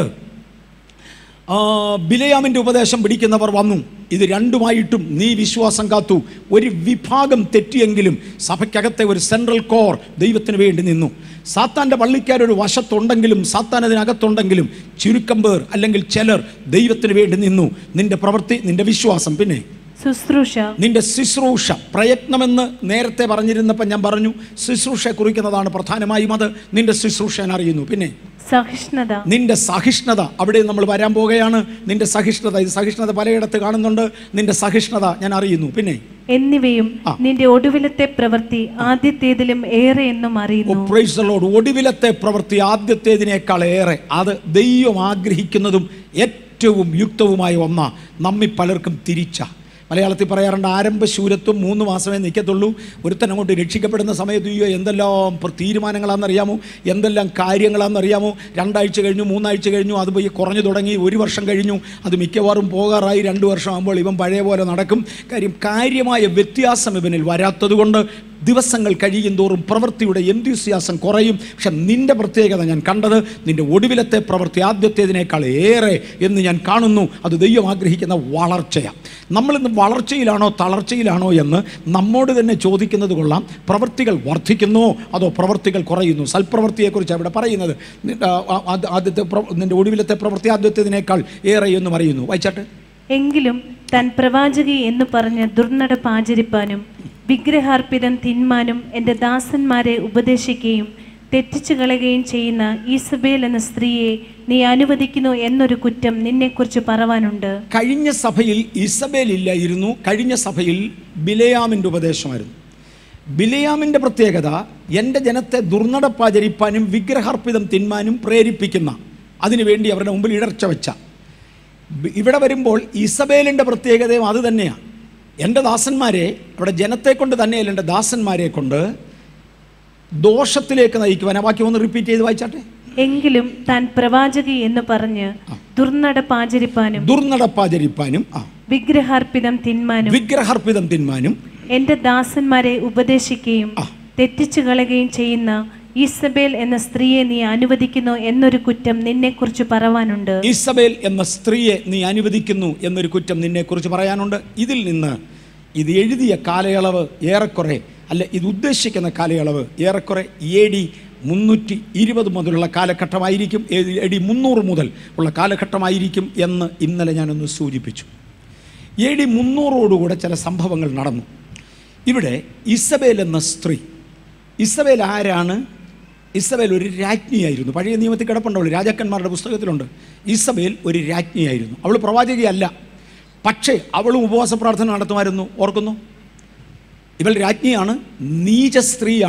ആ, ബിലയാമിൻ്റെ ഉപദേശം പിടിക്കുന്നവർ വന്നു ഇത് രണ്ടുമായിട്ടും നീ വിശ്വാസം കാത്തു ഒരു വിഭാഗം തെറ്റിയെങ്കിലും സഭയ്ക്കകത്തെ ഒരു സെൻട്രൽ കോർ ദൈവത്തിന് വേണ്ടി നിന്നു സാത്താൻ്റെ പള്ളിക്കാരൊരു വശത്തുണ്ടെങ്കിലും സാത്താൻ അതിനകത്തുണ്ടെങ്കിലും ചുരുക്കം പേർ അല്ലെങ്കിൽ ചിലർ ദൈവത്തിന് വേണ്ടി നിന്നു നിന്റെ പ്രവൃത്തി നിന്റെ വിശ്വാസം പിന്നെ ശുശ്രൂഷ നിന്റെ ശുശ്രൂഷ പ്രയത്നമെന്ന് നേരത്തെ പറഞ്ഞിരുന്നപ്പോൾ ഞാൻ പറഞ്ഞു ശുശ്രൂഷ കുറിക്കുന്നതാണ് പ്രധാനമായും അത് നിന്റെ ശുശ്രൂഷ ഞാൻ അറിയുന്നു പിന്നെ സഹിഷ്ണുത നിന്റെ സഹിഷ്ണുത അവിടെ നമ്മൾ വരാൻ പോകുകയാണ് നിന്റെ സഹിഷ്ണുത ഇത് സഹിഷ്ണുത പലയിടത്ത് കാണുന്നുണ്ട് നിന്റെ സഹിഷ്ണുത ഞാൻ അറിയുന്നു പിന്നെ എന്നിവയും ആ. നിന്റെ ഒടുവിലത്തെ പ്രവൃത്തി ആദ്യത്തേതിലും ഏറെ എന്നും അറിയുന്നു പ്രൈസ് ദി ലോർഡ് ഒടുവിലത്തെ പ്രവൃത്തി ആദ്യത്തേതിനേക്കാൾ ഏറെ അത് ദൈവം ആഗ്രഹിക്കുന്നതും ഏറ്റവും യുക്തവുമായ ഒന്നാ നമ്മി പലർക്കും തിരിച്ച മലയാളത്തിൽ പറയാറുണ്ട് ആരംഭശൂരത്വം മൂന്ന് മാസമേ നിൽക്കത്തുള്ളൂ ഒരുത്തൻ അങ്ങോട്ട് രക്ഷിക്കപ്പെടുന്ന സമയത്ത് അയ്യോ എന്തെല്ലാം പ്ര- തീരുമാനങ്ങളാണെന്നറിയാമോ എന്തെല്ലാം കാര്യങ്ങളാണെന്നറിയാമോ രണ്ടാഴ്ച കഴിഞ്ഞു മൂന്നാഴ്ച കഴിഞ്ഞു അത് പോയി കുറഞ്ഞു തുടങ്ങി ഒരു വർഷം കഴിഞ്ഞു അത് മിക്കവാറും പോകാറായി രണ്ട് വർഷം ആകുമ്പോൾ ഇവൻ പഴയ പോലെ നടക്കും കാര്യം കാര്യമായ വ്യത്യാസം ഇവനിൽ വരാത്തതുകൊണ്ട് ദിവസങ്ങൾ കഴിയും തോറും പ്രവൃത്തിയുടെ എന്ത്യൂസിയാസം കുറയും പക്ഷെ നിന്റെ പ്രത്യേകത ഞാൻ കണ്ടത് നിന്റെ ഒടുവിലത്തെ പ്രവൃത്തി ആദ്യത്തേതിനേക്കാൾ ഏറെ എന്ന് ഞാൻ കാണുന്നു അത് ദൈവം ആഗ്രഹിക്കുന്ന വളർച്ചയാണ് നമ്മളിന്ന് വളർച്ചയിലാണോ തളർച്ചയിലാണോ എന്ന് നമ്മോട് തന്നെ ചോദിക്കുന്നത് കൊള്ളാം പ്രവൃത്തികൾ വർദ്ധിക്കുന്നോ അതോ പ്രവൃത്തികൾ കുറയുന്നു സൽപ്രവൃത്തിയെക്കുറിച്ച് അവിടെ പറയുന്നത് നി- ആ, ആ, ആദ്യ- ആദ്യത്തെ പ്ര- നിന്റെ ഒടുവിലത്തെ പ്രവൃത്തി ആദ്യത്തേതിനേക്കാൾ ഏറെ എന്ന് പറയുന്നു വായിച്ചാട്ടെ എങ്കിലും താൻ പ്രവാചകി എന്ന് പറഞ്ഞ് ദുർനടപ്പ് ആചരിപ്പാനും വിഗ്രഹാർപ്പിതം തിന്മാനും എൻ്റെ ദാസന്മാരെ ഉപദേശിക്കുകയും തെറ്റിച്ചു കളയുകയും ചെയ്യുന്ന ഈസബേൽ എന്ന സ്ത്രീയെ നീ അനുവദിക്കുന്നു എന്നൊരു കുറ്റം നിന്നെക്കുറിച്ച് പറവാനുണ്ട് കഴിഞ്ഞ സഭയിൽ ഇസബേൽ ഇല്ലായിരുന്നു കഴിഞ്ഞ സഭയിൽ ബിലയാമിൻ്റെ ഉപദേശമായിരുന്നു ബിലയാമിൻ്റെ പ്രത്യേകത എൻ്റെ ജനത്തെ ദുർനടപ്പാചരിപ്പാനും വിഗ്രഹാർപ്പിതം തിന്മാനും പ്രേരിപ്പിക്കുന്ന അതിനുവേണ്ടി അവരുടെ മുമ്പിൽ ഇടർച്ച വെച്ച ബി- ഇവിടെ വരുമ്പോൾ ഇസബേലിൻ്റെ പ്രത്യേകതയും അത് തന്നെയാണ് എൻ്റെ ദാസന്മാരെ അവിടെ ജനത്തെ കൊണ്ട് തന്നെയല്ല എൻ്റെ ദാസന്മാരെ കൊണ്ട് ദോഷത്തിലേക്ക് നയിക്കുവാൻ ആ വാക്യം ഒന്ന് റിപ്പീറ്റ് ചെയ്ത് വായിച്ചാട്ടെ എങ്കിലും താൻ പ്രവാചകി എന്ന് പറഞ്ഞ് ദുർനടപ്പ് ആചരിപ്പാനും ദുർനടപ്പാചരിപ്പാനും ആ വിഗ്രഹാർപ്പിതം തിന്മാനും വിഗ്രഹാർപ്പിതം തിന്മാനും എൻ്റെ ദാസന്മാരെ ഉപദേശിക്കുകയും ആ. തെറ്റിച്ചു കളയുകയും ചെയ്യുന്ന ഈസബേൽ എന്ന സ്ത്രീയെ നീ അനുവദിക്കുന്നു എന്നൊരു കുറ്റം നിന്നെക്കുറിച്ച് പറവാനുണ്ട് ഇസബേൽ എന്ന സ്ത്രീയെ നീ അനുവദിക്കുന്നു എന്നൊരു കുറ്റം നിന്നെക്കുറിച്ച് പറയാനുണ്ട് ഇതിൽ നിന്ന് ഇത് എഴുതിയ കാലയളവ് ഏറെക്കുറെ അല്ല ഇത് ഉദ്ദേശിക്കുന്ന കാലയളവ് ഏറെക്കുറെ എ ഡി മുന്നൂറ്റി ഇരുപത് മുതലുള്ള കാലഘട്ടമായിരിക്കും എ ഡി മുന്നൂറ് മുതൽ ഉള്ള കാലഘട്ടമായിരിക്കും എന്ന് ഇന്നലെ ഞാനൊന്ന് സൂചിപ്പിച്ചു എ ഡി മുന്നൂറോടുകൂടെ ചില സംഭവങ്ങൾ നടന്നു ഇവിടെ ഇസബേൽ എന്ന സ്ത്രീ ഇസബേൽ ആരാണ് ഇസബേൽ ഒരു രാജ്ഞിയായിരുന്നു പഴയ നിയമത്തിൽ കിടപ്പുണ്ടവൾ രാജാക്കന്മാരുടെ പുസ്തകത്തിലുണ്ട് ഇസബേൽ ഒരു രാജ്ഞിയായിരുന്നു അവൾ പ്രവാചകയല്ല പക്ഷേ അവളും ഉപവാസ പ്രാർത്ഥന നടത്തുമായിരുന്നു ഓർക്കുന്നു ഇവൾ രാജ്ഞിയാണ് നീച സ്ത്രീയാണ്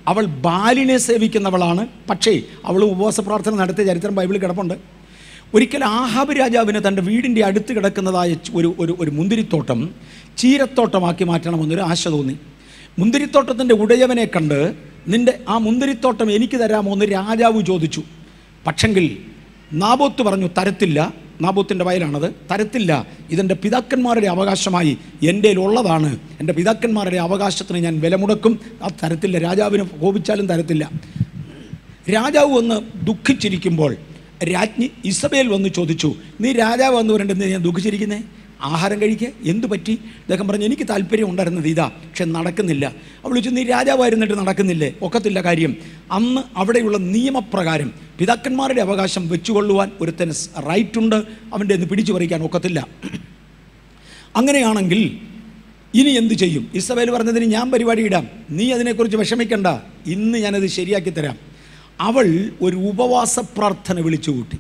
അവൾ ബാലിനെ സേവിക്കുന്നവളാണ് പക്ഷേ അവൾ ഉപവാസ പ്രാർത്ഥന നടത്തിയ ചരിത്രം ബൈബിളിൽ കിടപ്പുണ്ട് ഒരിക്കൽ ആഹാബ് രാജാവിന് തൻ്റെ വീടിൻ്റെ അടുത്ത് കിടക്കുന്നതായ ഒരു ഒരു ഒരു മുന്തിരിത്തോട്ടം ചീരത്തോട്ടമാക്കി മാറ്റണമെന്നൊരു ആശ തോന്നി മുന്തിരിത്തോട്ടത്തിൻ്റെ ഉടയവനെ കണ്ട് നിന്റെ ആ മുന്തിരിത്തോട്ടം എനിക്ക് തരാമോ എന്ന് രാജാവ് ചോദിച്ചു പക്ഷെങ്കിൽ നാബോത്ത് പറഞ്ഞു തരത്തില്ല നാബോത്തിൻ്റെ വയലാണത് തരത്തില്ല ഇതെൻ്റെ പിതാക്കന്മാരുടെ അവകാശമായി എൻ്റെ ഉള്ളതാണ് എൻ്റെ പിതാക്കന്മാരുടെ അവകാശത്തിന് ഞാൻ വില മുടക്കും ആ തരത്തില്ല രാജാവിന് കോപിച്ചാലും തരത്തില്ല രാജാവ് ഒന്ന് ദുഃഖിച്ചിരിക്കുമ്പോൾ രാജ്ഞി ഇസബേൽ വന്ന് ചോദിച്ചു നീ രാജാവ് വന്ന് വരണ്ടെന്ന് ഞാൻ ദുഃഖിച്ചിരിക്കുന്നേ ആഹാരം കഴിക്കുക എന്തു പറ്റി അദ്ദേഹം പറഞ്ഞു എനിക്ക് താല്പര്യം ഉണ്ടായിരുന്നത് ഇതാ പക്ഷെ നടക്കുന്നില്ല അവൾ ചോദിച്ചു നീ രാജാവായിരുന്നിട്ട് നടക്കുന്നില്ലേ ഒക്കത്തില്ല കാര്യം അന്ന് അവിടെയുള്ള നിയമപ്രകാരം പിതാക്കന്മാരുടെ അവകാശം വെച്ചുകൊള്ളുവാൻ ഒരുത്തന് റൈറ്റ് ഉണ്ട് അവൻ്റെ ഒന്ന് പിടിച്ചു പറിക്കാൻ ഒക്കത്തില്ല അങ്ങനെയാണെങ്കിൽ ഇനി എന്ത് ചെയ്യും ഇസബേൽ പറഞ്ഞതിന് ഞാൻ പരിപാടി ഇടാം നീ അതിനെക്കുറിച്ച് വിഷമിക്കണ്ട ഇന്ന് ഞാനത് ശരിയാക്കി തരാം അവൾ ഒരു ഉപവാസ പ്രാർത്ഥന വിളിച്ചു കൂട്ടി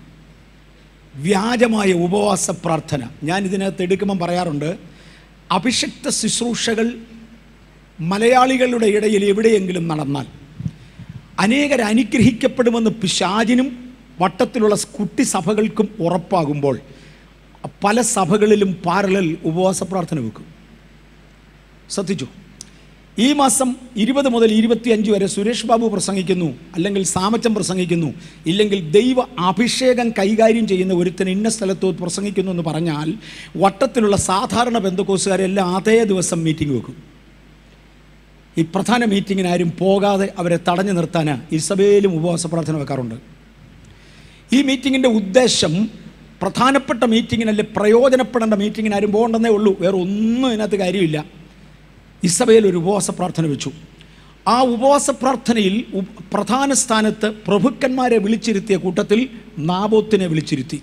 വ്യാജമായ ഉപവാസ പ്രാർത്ഥന ഞാൻ ഇതിനകത്ത് എടുക്കുമ്പം പറയാറുണ്ട് അഭിഷിക്ത ശുശ്രൂഷകൾ മലയാളികളുടെ ഇടയിൽ എവിടെയെങ്കിലും നടന്നാൽ അനേകർ അനുഗ്രഹിക്കപ്പെടുമെന്ന് പിശാചിനും വട്ടത്തിലുള്ള കുട്ടി സഭകൾക്കും ഉറപ്പാകുമ്പോൾ പല സഭകളിലും പാരലൽ ഉപവാസ പ്രാർത്ഥന വെക്കും ശ്രദ്ധിച്ചു ഈ മാസം ഇരുപത് മുതൽ ഇരുപത്തിയഞ്ച് വരെ സുരേഷ് ബാബു പ്രസംഗിക്കുന്നു അല്ലെങ്കിൽ സാമച്ചൻ പ്രസംഗിക്കുന്നു ഇല്ലെങ്കിൽ ദൈവ അഭിഷേകം കൈകാര്യം ചെയ്യുന്ന ഒരുത്തൻ ഇന്ന സ്ഥലത്ത് പ്രസംഗിക്കുന്നു എന്ന് പറഞ്ഞാൽ വട്ടത്തിലുള്ള സാധാരണ ബന്ധുക്കോസുകാരെല്ലാം അതേ ദിവസം മീറ്റിംഗ് വെക്കും ഈ പ്രധാന മീറ്റിങ്ങിന് ആരും പോകാതെ അവരെ തടഞ്ഞു നിർത്താൻ ഇസബേലും ഉപവാസ പ്രാർത്ഥന വെക്കാറുണ്ട് ഈ മീറ്റിങ്ങിൻ്റെ ഉദ്ദേശം പ്രധാനപ്പെട്ട മീറ്റിങ്ങിനല്ലേ പ്രയോജനപ്പെടേണ്ട മീറ്റിങ്ങിന് ആരും പോകണ്ടെന്നേ ഉള്ളൂ വേറെ ഒന്നും ഇതിനകത്ത് കാര്യമില്ല ഇസബേൽ ഒരു ഉപവാസ പ്രാർത്ഥന വെച്ചു ആ ഉപവാസ പ്രാർത്ഥനയിൽ ഉ- പ്രധാന സ്ഥാനത്ത് പ്രഭുക്കന്മാരെ വിളിച്ചിരുത്തിയ കൂട്ടത്തിൽ നാബോത്തിനെ വിളിച്ചിരുത്തി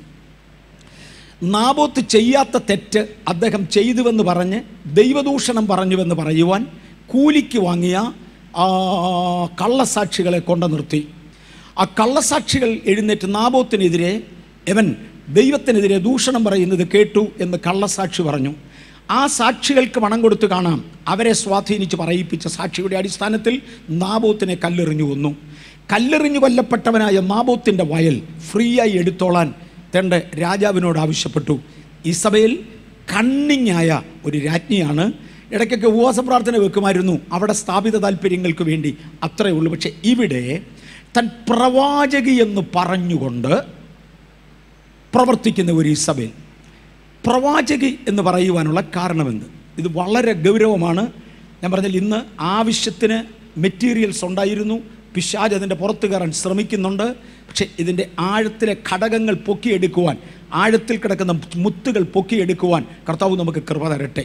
നാബോത്ത് ചെയ്യാത്ത തെറ്റ് അദ്ദേഹം ചെയ്തുവെന്ന് പറഞ്ഞ് ദൈവദൂഷണം പറഞ്ഞുവെന്ന് പറയുവാൻ കൂലിക്ക് വാങ്ങിയ ആ, കള്ളസാക്ഷികളെ കൊണ്ടു നിർത്തി ആ കള്ളസാക്ഷികൾ എഴുന്നേറ്റ് നാബോത്തിനെതിരെ എവൻ ദൈവത്തിനെതിരെ ദൂഷണം പറയുന്നത് കേട്ടു എന്ന് കള്ളസാക്ഷി പറഞ്ഞു ആ സാക്ഷികൾക്ക് പണം കൊടുത്ത് കാണാം അവരെ സ്വാധീനിച്ച് പറയിപ്പിച്ച സാക്ഷിയുടെ അടിസ്ഥാനത്തിൽ നാബോത്തിനെ കല്ലെറിഞ്ഞു കൊന്നു കല്ലെറിഞ്ഞു കൊല്ലപ്പെട്ടവനായ നാബോത്തിൻ്റെ വയൽ ഫ്രീ ആയി എടുത്തോളാൻ തൻ്റെ രാജാവിനോട് ആവശ്യപ്പെട്ടു ഇസബേൽ കണ്ണിങ്ങായ ഒരു രാജ്ഞിയാണ് ഇടയ്ക്കൊക്കെ ഉപവാസ പ്രാർത്ഥന വെക്കുമായിരുന്നു അവിടെ സ്ഥാപിത താല്പര്യങ്ങൾക്ക് വേണ്ടി അത്രയേ ഉള്ളൂ പക്ഷേ ഇവിടെ തൻ പ്രവാചകി എന്ന് പറഞ്ഞുകൊണ്ട് പ്രവർത്തിക്കുന്ന ഒരു ഇസബേൽ പ്രവാചകി എന്ന് പറയുവാനുള്ള കാരണമെന്ത് ഇത് വളരെ ഗൗരവമാണ് ഞാൻ പറഞ്ഞാൽ ഇന്ന് ആവശ്യത്തിന് മെറ്റീരിയൽസ് ഉണ്ടായിരുന്നു പിശാജ് അതിൻ്റെ പുറത്ത് കയറാൻ ശ്രമിക്കുന്നുണ്ട് പക്ഷേ ഇതിൻ്റെ ആഴത്തിലെ ഘടകങ്ങൾ പൊക്കിയെടുക്കുവാൻ ആഴത്തിൽ കിടക്കുന്ന മുത്തുകൾ പൊക്കിയെടുക്കുവാൻ കർത്താവ് നമുക്ക് കൃപ തരട്ടെ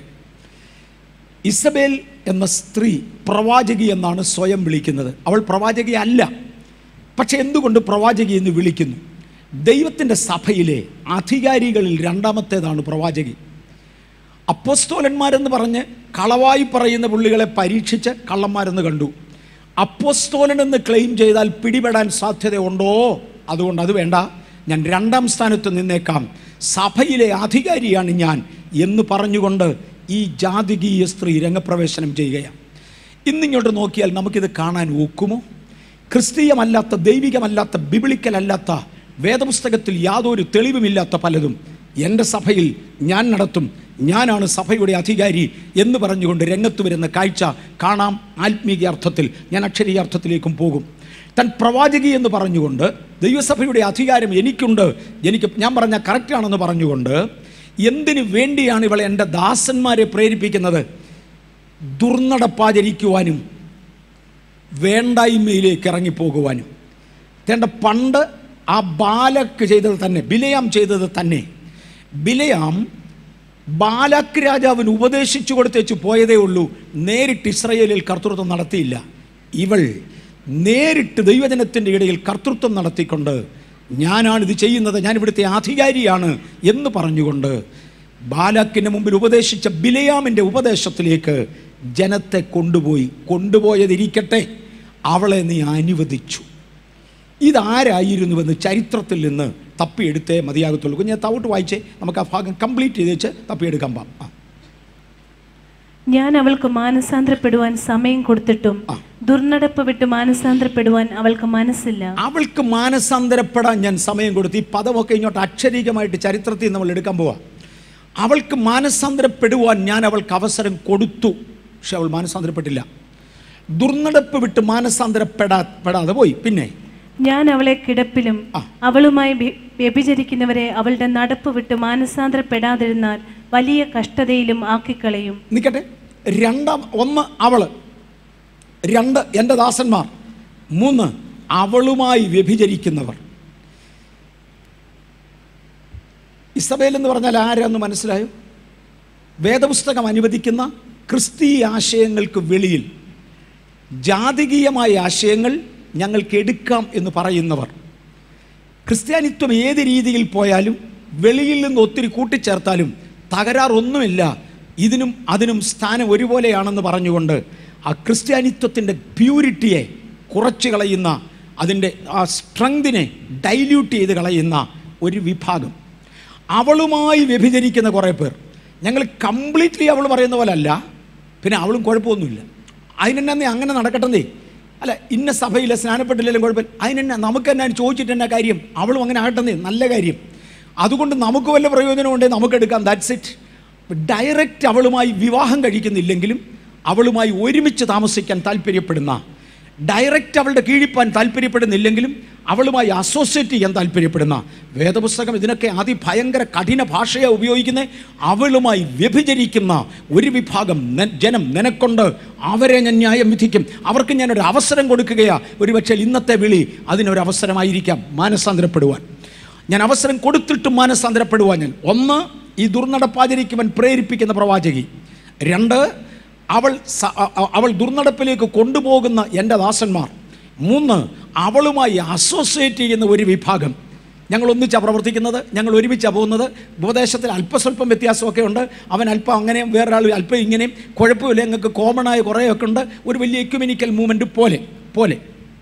ഇസബേൽ എന്ന സ്ത്രീ പ്രവാചകി എന്നാണ് സ്വയം വിളിക്കുന്നത് അവൾ പ്രവാചകി അല്ല പക്ഷെ എന്തുകൊണ്ട് പ്രവാചകി എന്ന് വിളിക്കുന്നു ദൈവത്തിൻ്റെ സഭയിലെ അധികാരികളിൽ രണ്ടാമത്തേതാണ് പ്രവാചകി അപ്പോസ്തോലന്മാരെന്ന് പറഞ്ഞ് കളവായി പറയുന്ന പുള്ളികളെ പരീക്ഷിച്ച് കള്ളന്മാരെന്ന് കണ്ടു അപ്പോസ്തോലൻ എന്ന് ക്ലെയിം ചെയ്താൽ പിടിപെടാൻ സാധ്യതയുണ്ടോ അതുകൊണ്ട് അത് വേണ്ട ഞാൻ രണ്ടാം സ്ഥാനത്ത് നിന്നേക്കാം സഭയിലെ അധികാരിയാണ് ഞാൻ എന്ന് പറഞ്ഞുകൊണ്ട് ഈ ജാതികീയ സ്ത്രീ രംഗപ്രവേശനം ചെയ്യുകയാണ് ഇന്നിങ്ങോട്ട് നോക്കിയാൽ നമുക്കിത് കാണാൻ ഒക്കുമോ ക്രിസ്തീയമല്ലാത്ത ദൈവികമല്ലാത്ത ബിബിളിക്കലല്ലാത്ത വേദപുസ്തകത്തിൽ യാതൊരു തെളിവുമില്ലാത്ത പലതും എൻ്റെ സഭയിൽ ഞാൻ നടത്തും ഞാനാണ് സഭയുടെ അധികാരി എന്ന് പറഞ്ഞുകൊണ്ട് രംഗത്ത് വരുന്ന കാഴ്ച കാണാം ആത്മീയ അർത്ഥത്തിൽ ഞാൻ അക്ഷരീയ അർത്ഥത്തിലേക്കും പോകും തൻ പ്രവാചകി എന്ന് പറഞ്ഞുകൊണ്ട് ദൈവസഭയുടെ അധികാരം എനിക്കുണ്ട് എനിക്ക് ഞാൻ പറഞ്ഞ കറക്റ്റാണെന്ന് പറഞ്ഞുകൊണ്ട് എന്തിനു വേണ്ടിയാണ് ഇവളെ എൻ്റെ ദാസന്മാരെ പ്രേരിപ്പിക്കുന്നത് ദുർനടപ്പാചരിക്കുവാനും വേണ്ടായ്മയിലേക്ക് ഇറങ്ങിപ്പോകുവാനും തേണ്ട പണ്ട് ആ ബാലക്ക് ചെയ്തത് തന്നെ ബിലയാം ചെയ്തത് തന്നെ ബിലയാം ബാലക്ക് രാജാവിന് ഉപദേശിച്ചു കൊടുത്തേച്ച് പോയതേ ഉള്ളൂ നേരിട്ട് ഇസ്രയേലിൽ കർത്തൃത്വം നടത്തിയില്ല ഇവൾ നേരിട്ട് ദൈവജനത്തിൻ്റെ ഇടയിൽ കർത്തൃത്വം നടത്തിക്കൊണ്ട് ഞാനാണിത് ചെയ്യുന്നത് ഞാൻ ഇവിടുത്തെ അധികാരിയാണ് എന്ന് പറഞ്ഞുകൊണ്ട് ബാലാക്കിന് മുമ്പിൽ ഉപദേശിച്ച ബിലയാമിൻ്റെ ഉപദേശത്തിലേക്ക് ജനത്തെ കൊണ്ടുപോയി കൊണ്ടുപോയതിരിക്കട്ടെ അവളെ നീ അനുവദിച്ചു ഇതാരായിരുന്നുവെന്ന് ചരിത്രത്തിൽ നിന്ന് തപ്പിയെടുത്തേ മതിയാകത്തുള്ളൂ കുഞ്ഞെ തവിട്ട് വായിച്ചേ നമുക്ക് ആ ഭാഗം കംപ്ലീറ്റ് ചെയ്ത് വെച്ച് തപ്പിയെടുക്കാൻ പാം ആ ഞാൻ അവൾക്ക് മാനസാന്തരപ്പെടുവാൻ സമയം കൊടുത്തിട്ടും ദുർനടപ്പ് വിട്ട് മാനസാന്തരപ്പെടുവാൻ അവൾക്ക് മനസ്സില്ല അവൾക്ക് മാനസാന്തരപ്പെടാൻ ഞാൻ സമയം കൊടുത്തു ഈ പദമൊക്കെ ഇങ്ങോട്ട് അക്ഷരീകമായിട്ട് ചരിത്രത്തിൽ നമ്മൾ എടുക്കാൻ പോവാ അവൾക്ക് മാനസാന്തരപ്പെടുവാൻ ഞാൻ അവൾക്ക് അവസരം കൊടുത്തു പക്ഷെ അവൾ മാനസാന്തരപ്പെട്ടില്ല ദുർനടപ്പ് വിട്ട് മാനസാന്തരപ്പെടാ പെടാതെ പോയി പിന്നെ ഞാൻ അവളെ കിടപ്പിലും അവളുമായി വ്യ- വ്യഭിചരിക്കുന്നവരെ അവളുടെ നടപ്പ് വിട്ട് മാനസാന്തരപ്പെടാതിരുന്നാൽ വലിയ കഷ്ടതയിലും ആക്കിക്കളയും നിൽക്കട്ടെ രണ്ടാം ഒന്ന് അവള് രണ്ട് എൻ്റെ ദാസന്മാർ മൂന്ന് അവളുമായി വ്യഭിചരിക്കുന്നവർ ഇസബേൽ എന്ന് പറഞ്ഞാൽ ആരാന്ന് മനസ്സിലായോ വേദപുസ്തകം അനുവദിക്കുന്ന ക്രിസ്തീയ ആശയങ്ങൾക്ക് വെളിയിൽ ജാതികീയമായ ആശയങ്ങൾ ഞങ്ങൾക്ക് എടുക്കാം എന്ന് പറയുന്നവർ ക്രിസ്ത്യാനിത്വം ഏത് രീതിയിൽ പോയാലും വെളിയിൽ നിന്ന് ഒത്തിരി കൂട്ടിച്ചേർത്താലും തകരാറൊന്നുമില്ല ഇതിനും അതിനും സ്ഥാനം ഒരുപോലെയാണെന്ന് പറഞ്ഞുകൊണ്ട് ആ ക്രിസ്ത്യാനിത്വത്തിൻ്റെ പ്യൂരിറ്റിയെ കുറച്ച് കളയുന്ന അതിൻ്റെ ആ സ്ട്രെങ്തിനെ ഡൈല്യൂട്ട് ചെയ്ത് കളയുന്ന ഒരു വിഭാഗം അവളുമായി വ്യഭിചരിക്കുന്ന കുറേ പേർ ഞങ്ങൾ കംപ്ലീറ്റ്ലി അവൾ പറയുന്ന പോലെ അല്ല പിന്നെ അവളും കുഴപ്പമൊന്നുമില്ല അതിനെന്നെ അങ്ങനെ നടക്കട്ടെന്നേ അല്ല ഇന്ന സഭയിലെ സ്നാനപ്പെട്ടില്ലെങ്കിലും കുഴപ്പമില്ല അതിനെന്നെ നമുക്ക് തന്നെ ചോദിച്ചിട്ട് എന്നാ കാര്യം അവളും അങ്ങനെ ആകട്ടെന്നേ നല്ല കാര്യം അതുകൊണ്ട് നമുക്ക് വല്ല പ്രയോജനമുണ്ടെങ്കിൽ നമുക്ക് എടുക്കാം ദാറ്റ്സ് ഇറ്റ് ഡയറക്റ്റ് അവളുമായി വിവാഹം കഴിക്കുന്നില്ലെങ്കിലും അവളുമായി ഒരുമിച്ച് താമസിക്കാൻ താല്പര്യപ്പെടുന്ന ഡയറക്റ്റ് അവളുടെ കീഴിപ്പാൻ താല്പര്യപ്പെടുന്നില്ലെങ്കിലും അവളുമായി അസോസിയേറ്റ് ചെയ്യാൻ താല്പര്യപ്പെടുന്ന വേദപുസ്തകം ഇതിനൊക്കെ അതിഭയങ്കര കഠിന ഭാഷയാണ് ഉപയോഗിക്കുന്നത് അവളുമായി വ്യഭിചരിക്കുന്ന ഒരു വിഭാഗം നെ- ജനം നിനക്കൊണ്ട് അവരെ ഞാൻ ന്യായം വിധിക്കും അവർക്ക് ഞാനൊരു അവസരം കൊടുക്കുകയാ ഒരുപക്ഷെ ഇന്നത്തെ വിളി അതിനൊരു അവസരമായിരിക്കാം മാനസാന്തരപ്പെടുവാൻ ഞാൻ അവസരം കൊടുത്തിട്ടും മാനസാന്തരപ്പെടുവാൻ ഞാൻ ഒന്ന് ഈ ദുർനടപ്പാചരിക്കുവാൻ പ്രേരിപ്പിക്കുന്ന പ്രവാചകി രണ്ട് അവൾ സ- അ- അ- അവൾ ദുർനടപ്പിലേക്ക് കൊണ്ടുപോകുന്ന എൻ്റെ ദാസന്മാർ മൂന്ന് അവളുമായി അസോസിയേറ്റ് ചെയ്യുന്ന ഒരു വിഭാഗം ഞങ്ങൾ ഒന്നിച്ചാണ് പ്രവർത്തിക്കുന്നത് ഞങ്ങൾ ഒരുമിച്ചാണ് പോകുന്നത് ഉപദേശത്തിൽ അല്പസ്വല്പം വ്യത്യാസമൊക്കെ ഉണ്ട് അവൻ അല്പം അങ്ങനെയും വേറൊരാൾ അല്പം ഇങ്ങനെയും കുഴപ്പമില്ല ഞങ്ങൾക്ക് കോമൺ ആയ കുറേയൊക്കെ ഉണ്ട് ഒരു വലിയ എക്യുമെനിക്കൽ മൂവ്മെൻറ്റ് പോലെ പോലെ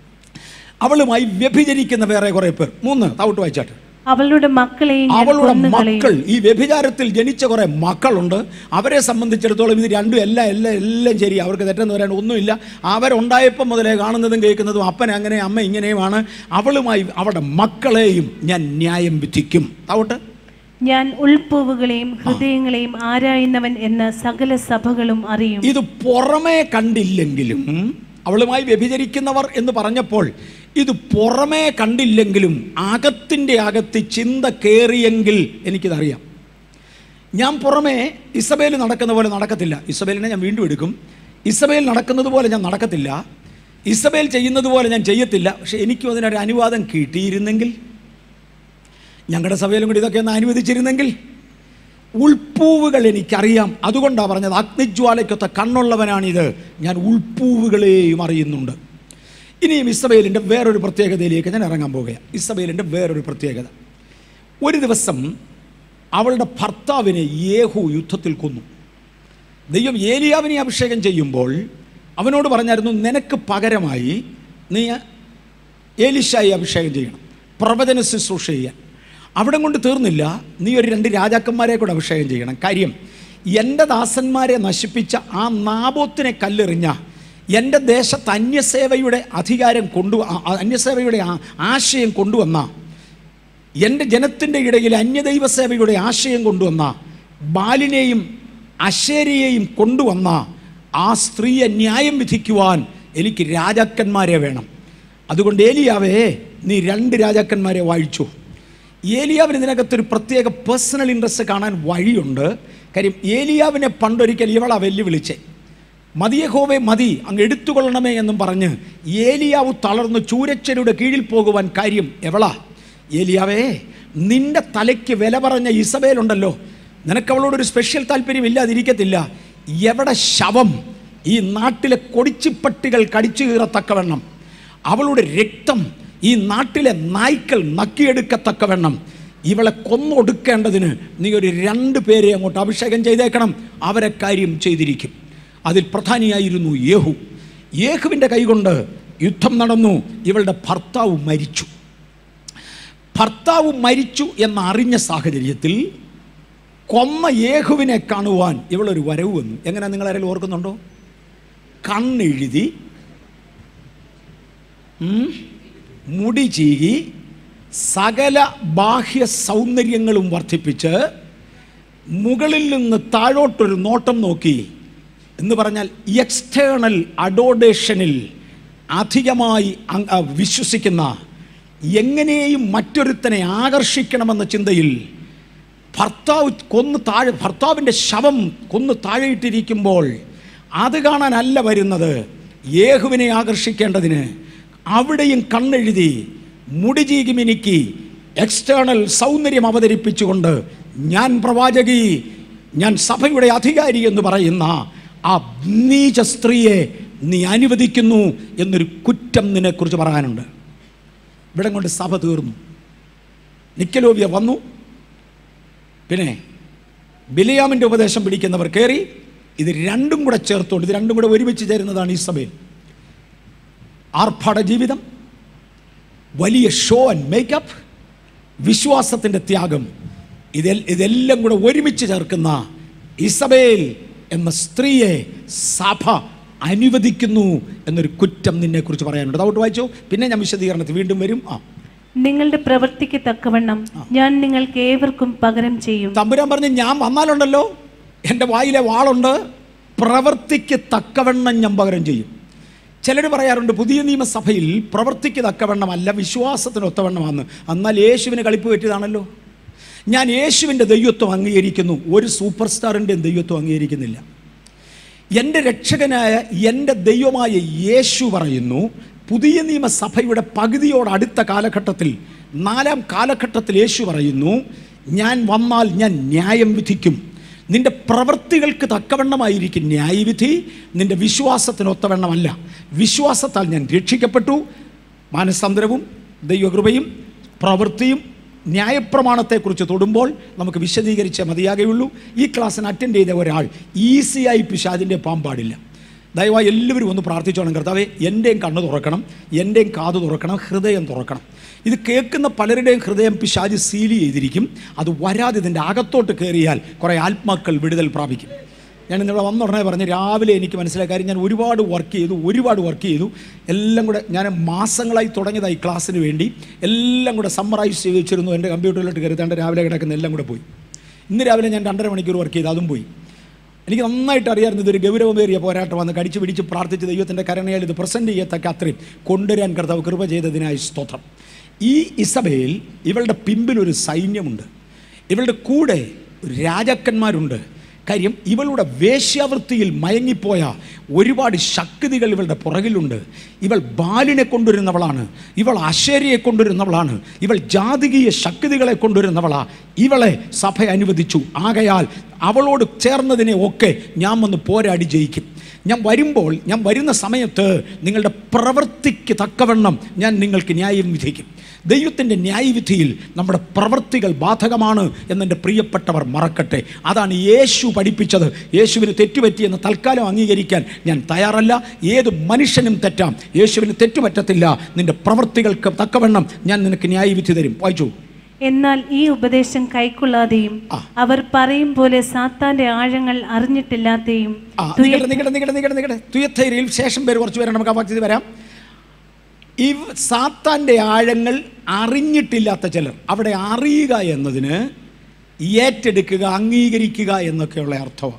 അവളുമായി വ്യഭിചരിക്കുന്ന വേറെ കുറേ പേർ മൂന്ന് തവിട്ട് വായിച്ചാട്ട് അവളുടെ മക്കളെയും ഞാൻ അവളുടെ കൊന്നുകളയും മക്കൾ ഈ വ്യഭിചാരത്തിൽ ജനിച്ച കുറെ മക്കളുണ്ട് അവരെ സംബന്ധിച്ചിടത്തോളം ഇത് രണ്ടും എല്ലാം എല്ലാം എല്ലാം ശരി അവർക്ക് തെറ്റെന്ന് പറയാൻ ഒന്നുമില്ല അവരുണ്ടായപ്പം മുതലേ കാണുന്നതും കേൾക്കുന്നതും അപ്പൻ അങ്ങനെ അമ്മ ഇങ്ങനെയുമാണ് അവളുമായി അവളുടെ മക്കളെയും ഞാൻ ന്യായം വിധിക്കും താവട്ടെ ഞാൻ ഉൾപ്പൂവുകളെയും ഹൃദയങ്ങളെയും ആരായുന്നവൻ എന്ന സകല സഭകളും അറിയും ഇത് പുറമേ കണ്ടില്ലെങ്കിലും അവളുമായി വ്യഭിചരിക്കുന്നവർ എന്ന് പറഞ്ഞപ്പോൾ ഇത് പുറമേ കണ്ടില്ലെങ്കിലും അകത്തിൻ്റെ അകത്ത് ചിന്ത കയറിയെങ്കിൽ എനിക്കിതറിയാം ഞാൻ പുറമേ ഇസബേൽ നടക്കുന്ന പോലെ നടക്കത്തില്ല ഇസബേലിനെ ഞാൻ വീണ്ടും എടുക്കും ഇസബേൽ നടക്കുന്നത് പോലെ ഞാൻ നടക്കത്തില്ല ഇസബേൽ ചെയ്യുന്നത് പോലെ ഞാൻ ചെയ്യത്തില്ല പക്ഷെ എനിക്കും അതിനൊരു അനുവാദം കിട്ടിയിരുന്നെങ്കിൽ ഞങ്ങളുടെ സഭയിലും കൂടി ഇതൊക്കെ ഒന്ന് അനുവദിച്ചിരുന്നെങ്കിൽ ഉൾപ്പൂവുകൾ എനിക്കറിയാം അതുകൊണ്ടാണ് പറഞ്ഞത് അഗ്നിജ്വാലയ്ക്കൊത്ത കണ്ണുള്ളവനാണിത് ഞാൻ ഉൾപ്പൂവുകളെയും അറിയുന്നുണ്ട് ഇനിയും ഇസ്രയേലിൻ്റെ വേറൊരു പ്രത്യേകതയിലേക്ക് ഞാൻ ഇറങ്ങാൻ പോവുകയാണ് ഇസ്രയേലിൻ്റെ വേറൊരു പ്രത്യേകത ഒരു ദിവസം അവളുടെ ഭർത്താവിനെ യേഹു യുദ്ധത്തിൽ കൊന്നു ദൈവം ഏലിയാവിനെ അഭിഷേകം ചെയ്യുമ്പോൾ അവനോട് പറഞ്ഞായിരുന്നു നിനക്ക് പകരമായി നീ ഏലിശായി അഭിഷേകം ചെയ്യണം പ്രവചന ശുശ്രൂഷ ചെയ്യാൻ അവിടെ കൊണ്ട് തീർന്നില്ല നീ ഒരു രണ്ട് രാജാക്കന്മാരെ കൂടെ അഭിഷേകം ചെയ്യണം കാര്യം എൻ്റെ ദാസന്മാരെ നശിപ്പിച്ച ആ നാബോത്തിനെ കല്ലെറിഞ്ഞ എൻ്റെ ദേശത്ത് അന്യസേവയുടെ അധികാരം കൊണ്ടു ആ- ആ അന്യസേവയുടെ ആ- ആശയം കൊണ്ടുവന്ന എൻ്റെ ജനത്തിൻ്റെ ഇടയിൽ അന്യദൈവ സേവയുടെ ആശയം കൊണ്ടുവന്ന ബാലിനെയും അശേരിയെയും കൊണ്ടുവന്ന ആ സ്ത്രീയെ ന്യായം വിധിക്കുവാൻ എനിക്ക് രാജാക്കന്മാരെ വേണം അതുകൊണ്ട് ഏലിയാവേ നീ രണ്ട് രാജാക്കന്മാരെ വാഴിച്ചു ഏലിയാവിന് ഇതിനകത്തൊരു പ്രത്യേക പേഴ്സണൽ ഇൻട്രസ്റ്റ് കാണാൻ വഴിയുണ്ട് കാര്യം ഏലിയാവിനെ പണ്ടൊരിക്കൽ ഇവളാ വെല്ലുവിളിച്ചേ മതിയഹോവേ മതി അങ്ങ് എടുത്തുകൊള്ളണമേ എന്നും പറഞ്ഞ് ഏലിയാവ് തളർന്ന് ചൂരച്ചരുടെ കീഴിൽ പോകുവാൻ കാര്യം എവളാ ഏലിയാവേ നിന്റെ തലയ്ക്ക് വില പറഞ്ഞ ഇസബേലുണ്ടല്ലോ നിനക്ക് അവളോടൊരു സ്പെഷ്യൽ താല്പര്യം ഇല്ലാതിരിക്കത്തില്ല എവിടെ ശവം ഈ നാട്ടിലെ കൊടിച്ചിപ്പട്ടികൾ കടിച്ചു കീറത്തക്കവണ്ണം അവളുടെ രക്തം ഈ നാട്ടിലെ നായ്ക്കൾ നക്കിയെടുക്കത്തക്കവണ്ണം ഇവളെ കൊന്നൊടുക്കേണ്ടതിന് നീ ഒരു രണ്ട് പേരെ അങ്ങോട്ട് അഭിഷേകം ചെയ്തേക്കണം അവരെ കാര്യം ചെയ്തിരിക്കും അതിൽ പ്രധാനിയായിരുന്നു യേഹു യേഹുവിൻ്റെ കൈകൊണ്ട് യുദ്ധം നടന്നു ഇവളുടെ ഭർത്താവ് മരിച്ചു ഭർത്താവ് മരിച്ചു എന്നറിഞ്ഞ സാഹചര്യത്തിൽ കൊന്ന യേഹുവിനെ കാണുവാൻ ഇവളൊരു വരവ് വന്നു എങ്ങനെ നിങ്ങൾ ആരെങ്കിലും ഓർക്കുന്നുണ്ടോ കണ്ണെഴുതി ഉം, മുടി ചീകി സകല ബാഹ്യ സൗന്ദര്യങ്ങളും വർദ്ധിപ്പിച്ച് മുകളിൽ നിന്ന് താഴോട്ടൊരു നോട്ടം നോക്കി എന്ന് പറഞ്ഞാൽ എക്സ്റ്റേണൽ അഡോഡേഷനിൽ അധികമായി അങ്- ആ, വിശ്വസിക്കുന്ന എങ്ങനെയും മറ്റൊരുത്തനെ ആകർഷിക്കണമെന്ന ചിന്തയിൽ ഭർത്താവ് കൊന്ന് താഴെ ഭർത്താവിൻ്റെ ശവം കൊന്ന് താഴെയിട്ടിരിക്കുമ്പോൾ അത് കാണാനല്ല വരുന്നത് യേഹുവിനെ ആകർഷിക്കേണ്ടതിന് അവിടെയും കണ്ണെഴുതി മുടിചീകി മിനുക്കി എക്സ്റ്റേണൽ സൗന്ദര്യം അവതരിപ്പിച്ചുകൊണ്ട് ഞാൻ പ്രവാചകി ഞാൻ സഭയുടെ അധികാരി എന്ന് പറയുന്ന ആ നീച സ്ത്രീയെ നീ അനുവദിക്കുന്നു എന്നൊരു കുറ്റം നിന്നെക്കുറിച്ച് പറയാനുണ്ട് ഇവിടെ കൊണ്ട് സഭ തീർന്നു നിക്കലോവിയ വന്നു പിന്നെ ബിലിയാമിൻ്റെ ഉപദേശം പിടിക്കുന്നവർ കയറി ഇത് രണ്ടും കൂടെ ചേർത്തുകൊണ്ട് ഇത് രണ്ടും കൂടെ ഒരുമിച്ച് ചേരുന്നതാണ് ഈ സഭയിൽ ആർഭാട ജീവിതം വലിയ ഷോ ആൻഡ് മേക്കപ്പ് വിശ്വാസത്തിൻ്റെ ത്യാഗം ഇതെ ഇതെല്ലാം കൂടെ ഒരുമിച്ച് ചേർക്കുന്ന ഇസബേൽ എന്ന സ്ത്രീയെ സഭ അനുവദിക്കുന്നു എന്നൊരു കുറ്റം നിന്നെക്കുറിച്ച് പറയാനുണ്ട് അതോട്ട് വായിച്ചോ പിന്നെ ഞാൻ വിശദീകരണത്തിൽ വീണ്ടും വരും ആ നിങ്ങളുടെ പ്രവൃത്തിക്ക് തക്കവണ്ണം ഞാൻ നിങ്ങൾക്ക് ഏവർക്കും പകരം ചെയ്യും തമ്പുരാൻ പറഞ്ഞ് ഞാൻ വന്നാലുണ്ടല്ലോ എൻ്റെ വായിലെ വാളുണ്ട് പ്രവൃത്തിക്ക് തക്കവണ്ണം ഞാൻ പകരം ചെയ്യും ചിലർ പറയാറുണ്ട് പുതിയ നിയമസഭയിൽ പ്രവൃത്തിക്ക് തക്കവണ്ണമല്ല വിശ്വാസത്തിന് ഒത്തവണ്ണമാണ് എന്നാൽ യേശുവിന് കളിപ്പ് പറ്റിയതാണല്ലോ ഞാൻ യേശുവിൻ്റെ ദൈവത്വം അംഗീകരിക്കുന്നു ഒരു സൂപ്പർ സ്റ്റാറിൻ്റെയും ദൈവത്വം അംഗീകരിക്കുന്നില്ല എൻ്റെ രക്ഷകനായ എൻ്റെ ദൈവമായ യേശു പറയുന്നു പുതിയ നിയമസഭയുടെ പകുതിയോട് അടുത്ത കാലഘട്ടത്തിൽ നാലാം കാലഘട്ടത്തിൽ യേശു പറയുന്നു ഞാൻ വന്നാൽ ഞാൻ ന്യായം വിധിക്കും നിന്റെ പ്രവൃത്തികൾക്ക് തക്കവണ്ണമായിരിക്കും ന്യായവിധി നിന്റെ വിശ്വാസത്തിന് ഒത്തവണ്ണമല്ല വിശ്വാസത്താൽ ഞാൻ രക്ഷിക്കപ്പെട്ടു മാനസാന്തരവും ദൈവകൃപയും പ്രവൃത്തിയും ന്യായപ്രമാണത്തെക്കുറിച്ച് തൊടുമ്പോൾ നമുക്ക് വിശദീകരിച്ചേ മതിയാകുള്ളൂ ഈ ക്ലാസ്സിന് അറ്റൻഡ് ചെയ്ത ഒരാൾ ഈസിയായി പിശാചിൻ്റെ പാമ്പാടില്ല ദയവായി എല്ലാവരും ഒന്ന് പ്രാർത്ഥിച്ചോണം കർത്താവേ എൻ്റെയും കണ്ണ് തുറക്കണം എൻ്റെയും കാത് തുറക്കണം ഹൃദയം തുറക്കണം ഇത് കേൾക്കുന്ന പലരുടെയും ഹൃദയം പിശാജ് സീൽ ചെയ്തിരിക്കും അത് വരാതെ ഇതിൻ്റെ അകത്തോട്ട് കയറിയാൽ കുറേ ആത്മാക്കൾ വിടുതൽ പ്രാപിക്കും ഞാൻ ഇന്നിവിടെ വന്ന ഉടനെ പറഞ്ഞ് രാവിലെ എനിക്ക് മനസ്സിലായ കാര്യം ഞാൻ ഒരുപാട് വർക്ക് ചെയ്തു ഒരുപാട് വർക്ക് ചെയ്തു എല്ലാം കൂടെ ഞാൻ മാസങ്ങളായി തുടങ്ങിയതായി ക്ലാസ്സിന് വേണ്ടി എല്ലാം കൂടെ സമ്മറൈസ് ചെയ്ത് വെച്ചിരുന്നു എൻ്റെ കമ്പ്യൂട്ടറിലോട്ട് കയറിത്താണ്ട് രാവിലെ കിടക്കുന്ന എല്ലാം കൂടെ പോയി ഇന്ന് രാവിലെ ഞാൻ രണ്ടര മണിക്കൂർ വർക്ക് ചെയ്തു അതും പോയി എനിക്ക് നന്നായിട്ട് അറിയാമായിരുന്നു ഇതൊരു ഗൗരവമേറിയ പോരാട്ടമാണ് കടിച്ചു പിടിച്ച് പ്രാർത്ഥിച്ച് ദൈവത്തിൻ്റെ കരുണയാൽ ഇത് പ്രസൻറ്റ് ചെയ്യത്തക്ക അത്രയും കൊണ്ടുവരാൻ കർത്താവ് കൃപ ചെയ്തതിനായി സ്തോത്രം ഈ ഇസബേൽ ഇവളുടെ പിമ്പിൽ ഒരു സൈന്യമുണ്ട് ഇവളുടെ കൂടെ രാജാക്കന്മാരുണ്ട് കാര്യം ഇവളുടെ വേശ്യാവൃത്തിയിൽ മയങ്ങിപ്പോയ ഒരുപാട് ശക്തികൾ ഇവളുടെ പുറകിലുണ്ട് ഇവൾ ബാലിനെ കൊണ്ടുവരുന്നവളാണ് ഇവൾ അശേരിയെ കൊണ്ടുവരുന്നവളാണ് ഇവൾ ജാതികീയ ശക്തികളെ കൊണ്ടുവരുന്നവളാ ഇവളെ സഭ അനുവദിച്ചു ആകയാൽ അവളോട് ചേർന്നതിനെ ഒക്കെ ഞാൻ വന്ന് പോരാടി ജയിക്കും ഞാൻ വരുമ്പോൾ ഞാൻ വരുന്ന സമയത്ത് നിങ്ങളുടെ പ്രവൃത്തിക്ക് തക്കവണ്ണം ഞാൻ നിങ്ങൾക്ക് ന്യായം വിധിക്കും ദൈവത്തിൻ്റെ ന്യായവിധിയിൽ നമ്മുടെ പ്രവൃത്തികൾ ബാധകമാണ് എന്നെൻ്റെ പ്രിയപ്പെട്ടവർ മറക്കട്ടെ അതാണ് യേശു പഠിപ്പിച്ചത് യേശുവിന് തെറ്റുപറ്റിയെന്ന് തൽക്കാലം അംഗീകരിക്കാൻ ഞാൻ തയ്യാറല്ല ഏത് മനുഷ്യനും തെറ്റാം യേശുവിന് തെറ്റുപറ്റത്തില്ല നിന്റെ പ്രവൃത്തികൾക്ക് തക്കവണ്ണം ഞാൻ നിനക്ക് ന്യായവിധി തരും വായിച്ചു എന്നാൽ ഈ ഉപദേശം കൈക്കൊള്ളാതെയും ആ. അവർ പറയും പോലെ സാത്താന്റെ ആഴങ്ങൾ അറിഞ്ഞിട്ടില്ലാതെയും ആ തുയ- നികട്ടെ നികട്ടെ നികട്ടെ നികട്ടെ നികട്ടെ തുയത്തൈരയിൽ ശേഷം പേര് കുറച്ച് പേര് നമുക്ക് ആ വാക്യത്തിൽ വരാം ഈ സാത്താൻ്റെ ആഴങ്ങൾ അറിഞ്ഞിട്ടില്ലാത്ത ചിലർ അവിടെ അറിയുക എന്നതിന് ഏറ്റെടുക്കുക അംഗീകരിക്കുക എന്നൊക്കെയുള്ള അർത്ഥമാണ്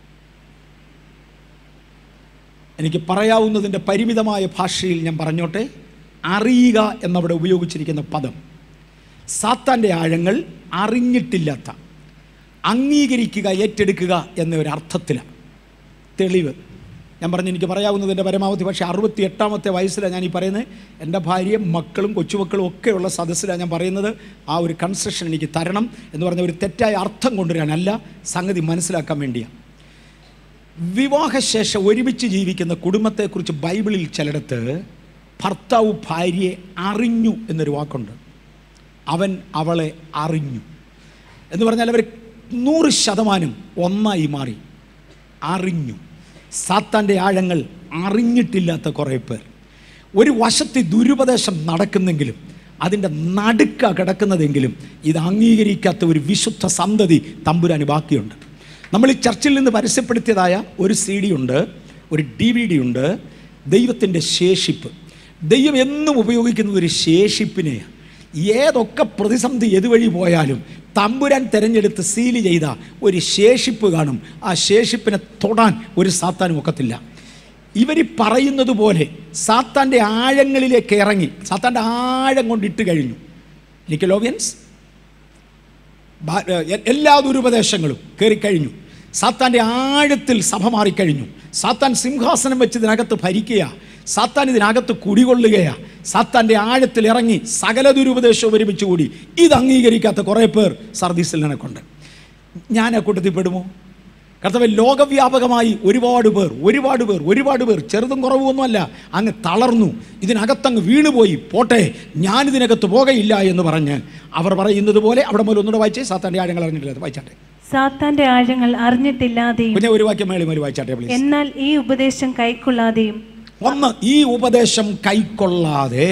എനിക്ക് പറയാവുന്നതിൻ്റെ പരിമിതമായ ഭാഷയിൽ ഞാൻ പറഞ്ഞോട്ടെ അറിയുക എന്നവിടെ ഉപയോഗിച്ചിരിക്കുന്ന പദം സാത്താൻ്റെ ആഴങ്ങൾ അറിഞ്ഞിട്ടില്ലാത്ത അംഗീകരിക്കുക ഏറ്റെടുക്കുക എന്ന ഒരു അർത്ഥത്തിലാണ് തെളിവ് ഞാൻ പറഞ്ഞു എനിക്ക് പറയാവുന്നതിൻ്റെ പരമാവധി പക്ഷേ അറുപത്തി എട്ടാമത്തെ വയസ്സിലാണ് ഞാൻ ഈ പറയുന്നത് എൻ്റെ ഭാര്യയും മക്കളും കൊച്ചുമക്കളും ഒക്കെയുള്ള സദസ്സിലാണ് ഞാൻ പറയുന്നത് ആ ഒരു കൺസെഷൻ എനിക്ക് തരണം എന്ന് പറഞ്ഞ ഒരു തെറ്റായ അർത്ഥം കൊണ്ടുവരാനല്ല സംഗതി മനസ്സിലാക്കാൻ വേണ്ടിയാണ് വിവാഹശേഷം ഒരുമിച്ച് ജീവിക്കുന്ന കുടുംബത്തെക്കുറിച്ച് ബൈബിളിൽ ചിലയിടത്ത് ഭർത്താവ് ഭാര്യയെ അറിഞ്ഞു എന്നൊരു വാക്കുണ്ട് അവൻ അവളെ അറിഞ്ഞു എന്ന് പറഞ്ഞാൽ അവർ നൂറ് ശതമാനം ഒന്നായി മാറി അറിഞ്ഞു സാത്താൻ്റെ ആഴങ്ങൾ അറിഞ്ഞിട്ടില്ലാത്ത കുറേ പേർ ഒരു വശത്ത് ദുരുപദേശം നടക്കുന്നെങ്കിലും അതിൻ്റെ നടുക്ക കിടക്കുന്നതെങ്കിലും ഇത് അംഗീകരിക്കാത്ത ഒരു വിശുദ്ധ സന്തതി തമ്പുരാന് ബാക്കിയുണ്ട് നമ്മൾ ഈ ചർച്ചിൽ നിന്ന് പരസ്യപ്പെടുത്തിയതായ ഒരു സി ഡി ഉണ്ട് ഒരു ഡി വി ഡി ഉണ്ട് ദൈവത്തിൻ്റെ ശേഷിപ്പ് ദൈവം എന്നും ഉപയോഗിക്കുന്നത് ഒരു ശേഷിപ്പിനെയാണ് ഏതൊക്കെ പ്രതിസന്ധി എതുവഴി പോയാലും തമ്പുരാൻ തിരഞ്ഞെടുത്ത് സീല് ചെയ്ത ഒരു ശേഷിപ്പ് കാണും ആ ശേഷിപ്പിനെ തൊടാൻ ഒരു സാത്താനും ഒക്കത്തില്ല ഇവർ പറയുന്നത് പോലെ സാത്താൻ്റെ ആഴങ്ങളിലേക്ക് ഇറങ്ങി സാത്താൻ്റെ ആഴം കൊണ്ടിട്ട് കഴിഞ്ഞു ലിക്കലോവിയൻസ് ബാ- എ- എല്ലാ ദുരുപദേശങ്ങളും കയറിക്കഴിഞ്ഞു സാത്താൻ്റെ ആഴത്തിൽ സഭ മാറിക്കഴിഞ്ഞു സാത്താൻ സിംഹാസനം വെച്ച് ഇതിനകത്ത് ഭരിക്കുക സാത്താൻ ഇതിനകത്ത് കുടികൊള്ളുകയാ സാത്താൻ്റെ ആഴത്തിൽ ഇറങ്ങി സകല ദുരുപദേശവും ഒരുമിച്ച് കൂടി ഇത് അംഗീകരിക്കാത്ത കുറേ പേർ സർദീസിൽ നിനക്കുണ്ട് ഞാൻ ആ കൂട്ടത്തിൽ പെടുമോ കർത്തവ്യ ലോകവ്യാപകമായി ഒരുപാട് പേർ ഒരുപാട് പേർ ഒരുപാട് പേർ ചെറുതും കുറവൊന്നുമല്ല അങ്ങ് തളർന്നു ഇതിനകത്തങ്ങ് വീണുപോയി പോട്ടെ ഞാൻ ഇതിനകത്ത് പോകയില്ല എന്ന് പറഞ്ഞ് അവർ പറയുന്നത് പോലെ അവിടെ മുതൽ ഒന്നുകൂടെ വായിച്ചേ സാത്താൻ്റെ ആഴങ്ങൾ അറിഞ്ഞിട്ടില്ല വായിച്ചാട്ടെ സാത്താന്റെ ആഴങ്ങൾ അറിഞ്ഞിട്ടില്ലാതെയും പിന്നെ ഒരു വാക്യം മേളിൽ മേലെ വായിച്ചാട്ടെ പ്ലീസ് എന്നാൽ ഈ ഉപദേശം കൈക്കൊള്ളാതെയും ഒന്ന് ഈ ഉപദേശം കൈക്കൊള്ളാതെ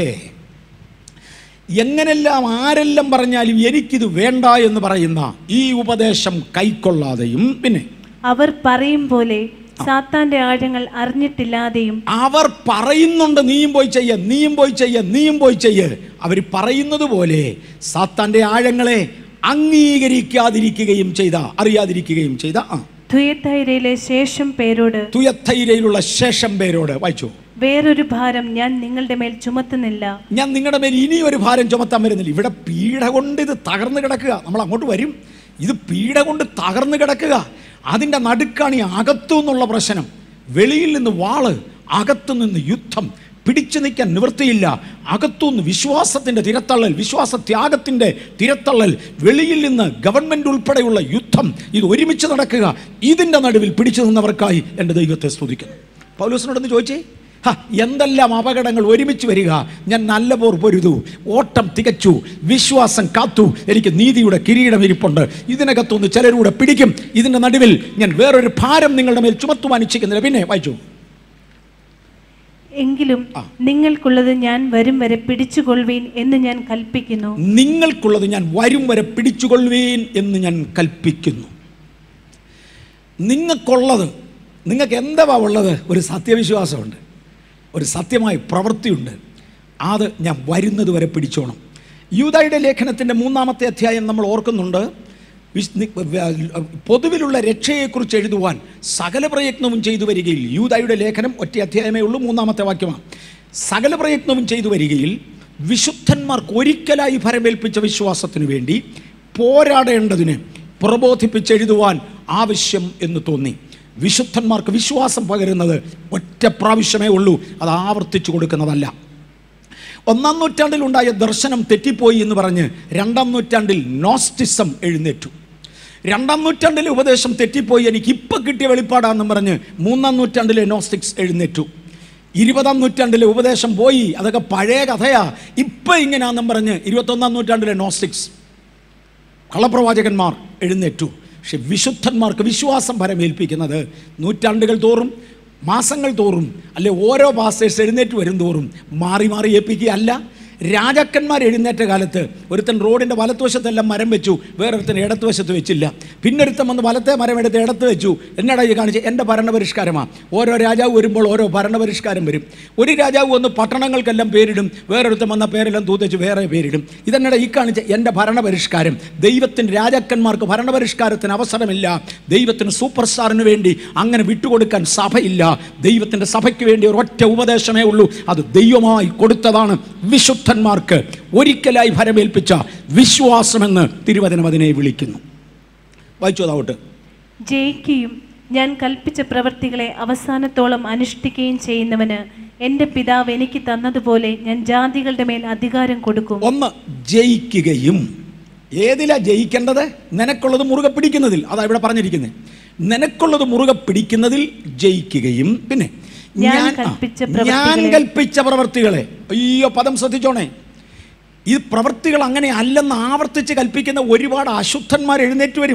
എങ്ങനെല്ലാം ആരെല്ലാം പറഞ്ഞാലും എനിക്കിത് വേണ്ട എന്ന് പറയുന്ന ഈ ഉപദേശം കൈക്കൊള്ളാതെയും പിന്നെ അവർ പറയും പോലെ സാത്താന്റെ ആഴങ്ങൾ അറിഞ്ഞിട്ടില്ലാതെയും അവർ പറയുന്നുണ്ട് നീയും പോയി ചെയ്യ നീയും പോയി ചെയ്യ നീയും പോയി ചെയ്യ അവർ പറയുന്നത് പോലെ സാത്താന്റെ ആഴങ്ങളെ അംഗീകരിക്കാതിരിക്കുകയും ചെയ്ത അറിയാതിരിക്കുകയും ചെയ്ത ആ തുയത്തൈരയിലെ ശേഷം പേരോട് തുയത്തൈരയിലുള്ള ശേഷം പേരോട് വായിച്ചു വേറൊരു ഭാരം ഞാൻ നിങ്ങളുടെ മേൽ ചുമത്തുന്നില്ല ഞാൻ നിങ്ങളുടെ മേൽ ഇനി ഒരു ഭാരം ചുമത്താൻ വരുന്നില്ല ഇവിടെ പീഡ കൊണ്ട് ഇത് തകർന്നു കിടക്കുക നമ്മൾ അങ്ങോട്ട് വരും ഇത് പീഡ കൊണ്ട് തകർന്നു കിടക്കുക അതിൻ്റെ നടുക്കാണ് ഈ അകത്തു നിന്നുള്ള പ്രശ്നം വെളിയിൽ നിന്ന് വാള് അകത്തു നിന്ന് യുദ്ധം പിടിച്ചു നിൽക്കാൻ നിവൃത്തിയില്ല അകത്തുനിന്ന് വിശ്വാസത്തിൻ്റെ തിരത്തള്ളൽ വിശ്വാസ ത്യാഗത്തിൻ്റെ തിരത്തള്ളൽ വെളിയിൽ നിന്ന് ഗവൺമെൻറ് ഉൾപ്പെടെയുള്ള യുദ്ധം ഇത് ഒരുമിച്ച് നടക്കുക ഇതിൻ്റെ നടുവിൽ പിടിച്ചു നിന്നവർക്കായി എൻ്റെ ദൈവത്തെ സ്തുതിക്കുന്നു പൗലോസിനോടൊന്ന് ചോദിച്ചേ ഹ, എന്തെല്ലാം അപകടങ്ങൾ ഒരുമിച്ച് വരിക ഞാൻ നല്ല പോർ പൊരുതു ഓട്ടം തികച്ചു വിശ്വാസം കാത്തു എനിക്ക് നീതിയുടെ കിരീടം ഇരിപ്പുണ്ട് ഇതിനകത്തൊന്ന് ചിലരൂടെ പിടിക്കും ഇതിൻ്റെ നടുവിൽ ഞാൻ വേറൊരു ഭാരം നിങ്ങളുടെ മേൽ ചുമത്തുവാൻ ഇച്ഛിക്കുന്നില്ല പിന്നെ വായിച്ചു എങ്കിലും നിങ്ങൾക്കുള്ളത് ഞാൻ വരും വരെ പിടിച്ചുകൊള്ളുവീൻ എന്ന് ഞാൻ കൽപ്പിക്കുന്നു നിങ്ങൾക്കുള്ളത് ഞാൻ വരും വരെ പിടിച്ചുകൊള്ളുവീൻ എന്ന് ഞാൻ കൽപ്പിക്കുന്നു നിങ്ങൾക്കുള്ളത് നിങ്ങൾക്ക് എന്താ ഉള്ളത് ഒരു സത്യവിശ്വാസമുണ്ട് ഒരു സത്യമായ പ്രവൃത്തിയുണ്ട് അത് ഞാൻ വരുന്നത് വരെ പിടിച്ചോണം യൂതായുടെ ലേഖനത്തിൻ്റെ മൂന്നാമത്തെ അധ്യായം നമ്മൾ ഓർക്കുന്നുണ്ട് വിശ്- നി- വ്യ- പൊതുവിലുള്ള രക്ഷയെക്കുറിച്ച് എഴുതുവാൻ സകല പ്രയത്നവും ചെയ്തു വരികയിൽ യൂതായുടെ ലേഖനം ഒറ്റ അധ്യായമേ ഉള്ളൂ മൂന്നാമത്തെ വാക്യമാണ് സകല പ്രയത്നവും ചെയ്തു വരികയിൽ വിശുദ്ധന്മാർക്ക് ഒരിക്കലായി ഫലമേൽപ്പിച്ച വിശ്വാസത്തിനു വേണ്ടി പോരാടേണ്ടതിന് പ്രബോധിപ്പിച്ചെഴുതുവാൻ ആവശ്യം എന്ന് തോന്നി വിശുദ്ധന്മാർക്ക് വിശ്വാസം പകരുന്നത് ഒറ്റ പ്രാവശ്യമേ ഉള്ളൂ അത് ആവർത്തിച്ചു കൊടുക്കുന്നതല്ല ഒന്നാം നൂറ്റാണ്ടിൽ ഉണ്ടായ ദർശനം തെറ്റിപ്പോയി എന്ന് പറഞ്ഞ് രണ്ടാം നൂറ്റാണ്ടിൽ നോസ്റ്റിസം എഴുന്നേറ്റു രണ്ടാം നൂറ്റാണ്ടിലെ ഉപദേശം തെറ്റിപ്പോയി എനിക്ക് ഇപ്പം കിട്ടിയ വെളിപ്പാടാണെന്നും പറഞ്ഞ് മൂന്നാം നൂറ്റാണ്ടിലെ നോസ്റ്റിക്സ് എഴുന്നേറ്റു ഇരുപതാം നൂറ്റാണ്ടിലെ ഉപദേശം പോയി അതൊക്കെ പഴയ കഥയാ ഇപ്പം ഇങ്ങനെയാണെന്നും പറഞ്ഞ് ഇരുപത്തൊന്നാം നൂറ്റാണ്ടിലെ നോസ്റ്റിക്സ് കള്ളപ്രവാചകന്മാർ എഴുന്നേറ്റു പക്ഷെ വിശുദ്ധന്മാർക്ക് വിശ്വാസം ഫലമേൽപ്പിക്കുന്നത് നൂറ്റാണ്ടുകൾ തോറും മാസങ്ങൾ തോറും അല്ലെ ഓരോ പാസ്റ്റേഴ്സ് എഴുന്നേറ്റ് വരും തോറും മാറി മാറി ഏൽപ്പിക്കുകയല്ല രാജാക്കന്മാർ എഴുന്നേറ്റ കാലത്ത് ഒരുത്തൻ റോഡിൻ്റെ വലത്തുവശത്തെല്ലാം മരം വെച്ചു വേറൊരുത്തൻ ഇടത്തുവശത്ത് വെച്ചില്ല പിന്നൊരുത്തൻ വന്ന് വലത്തെ മരം എടുത്ത് ഇടത്ത് വെച്ചു എന്നാടാ ഈ കാണിച്ച് എൻ്റെ ഭരണപരിഷ്കാരമാണ് ഓരോ രാജാവ് വരുമ്പോൾ ഓരോ ഭരണപരിഷ്കാരം വരും ഒരു രാജാവ് വന്ന് പട്ടണങ്ങൾക്കെല്ലാം പേരിടും വേറൊരുത്തൻ വന്ന പേരെല്ലാം തൂത്തച്ച് വേറെ പേരിടും ഇതെന്നടാ ഈ കാണിച്ച് എൻ്റെ ഭരണപരിഷ്കാരം ദൈവത്തിൻ്റെ രാജാക്കന്മാർക്ക് ഭരണപരിഷ്കാരത്തിന് അവസരമില്ല ദൈവത്തിന് സൂപ്പർ സ്റ്റാറിന് വേണ്ടി അങ്ങനെ വിട്ടുകൊടുക്കാൻ സഭയില്ല ദൈവത്തിൻ്റെ സഭയ്ക്ക് വേണ്ടി ഒരൊറ്റ ഉപദേശമേ ഉള്ളൂ അത് ദൈവമായി കൊടുത്തതാണ് വിശുദ്ധന്മാർക്ക് ഒരിക്കലായി ഫലമേൽപ്പിച്ച വിശ്വാസമെന്ന് തിരുവചനം അതിനെ വിളിക്കുന്നു വായിച്ചു അതാവട്ടെ ജയിക്കുകയും ഞാൻ കൽപ്പിച്ച പ്രവൃത്തികളെ അവസാനത്തോളം അനുഷ്ഠിക്കുകയും ചെയ്യുന്നവന് എൻ്റെ പിതാവ് എനിക്ക് തന്നതുപോലെ ഞാൻ ജാതികളുടെ മേൽ അധികാരം കൊടുക്കും ഒന്ന് ജയിക്കുകയും ഏതിലാ ജയിക്കേണ്ടത് നിനക്കുള്ളത് മുറുകെ പിടിക്കുന്നതിൽ അതാ ഇവിടെ പറഞ്ഞിരിക്കുന്നത് നിനക്കുള്ളത് മുറുകെ പിടിക്കുന്നതിൽ ജയിക്കുകയും പിന്നെ ഞാൻ ആ, കൽപ്പിച്ച ഞാൻ പ്രവൃത്തികളെ- കൽപ്പിച്ച പ്രവർത്തികളെ അയ്യോ പദം ശ്രദ്ധിച്ചോണേ ഈ പ്രവൃത്തികൾ അങ്ങനെ അല്ലെന്ന് ആവർത്തിച്ച് കൽപ്പിക്കുന്ന ഒരുപാട് അശുദ്ധന്മാർ എഴുന്നേറ്റ് വരും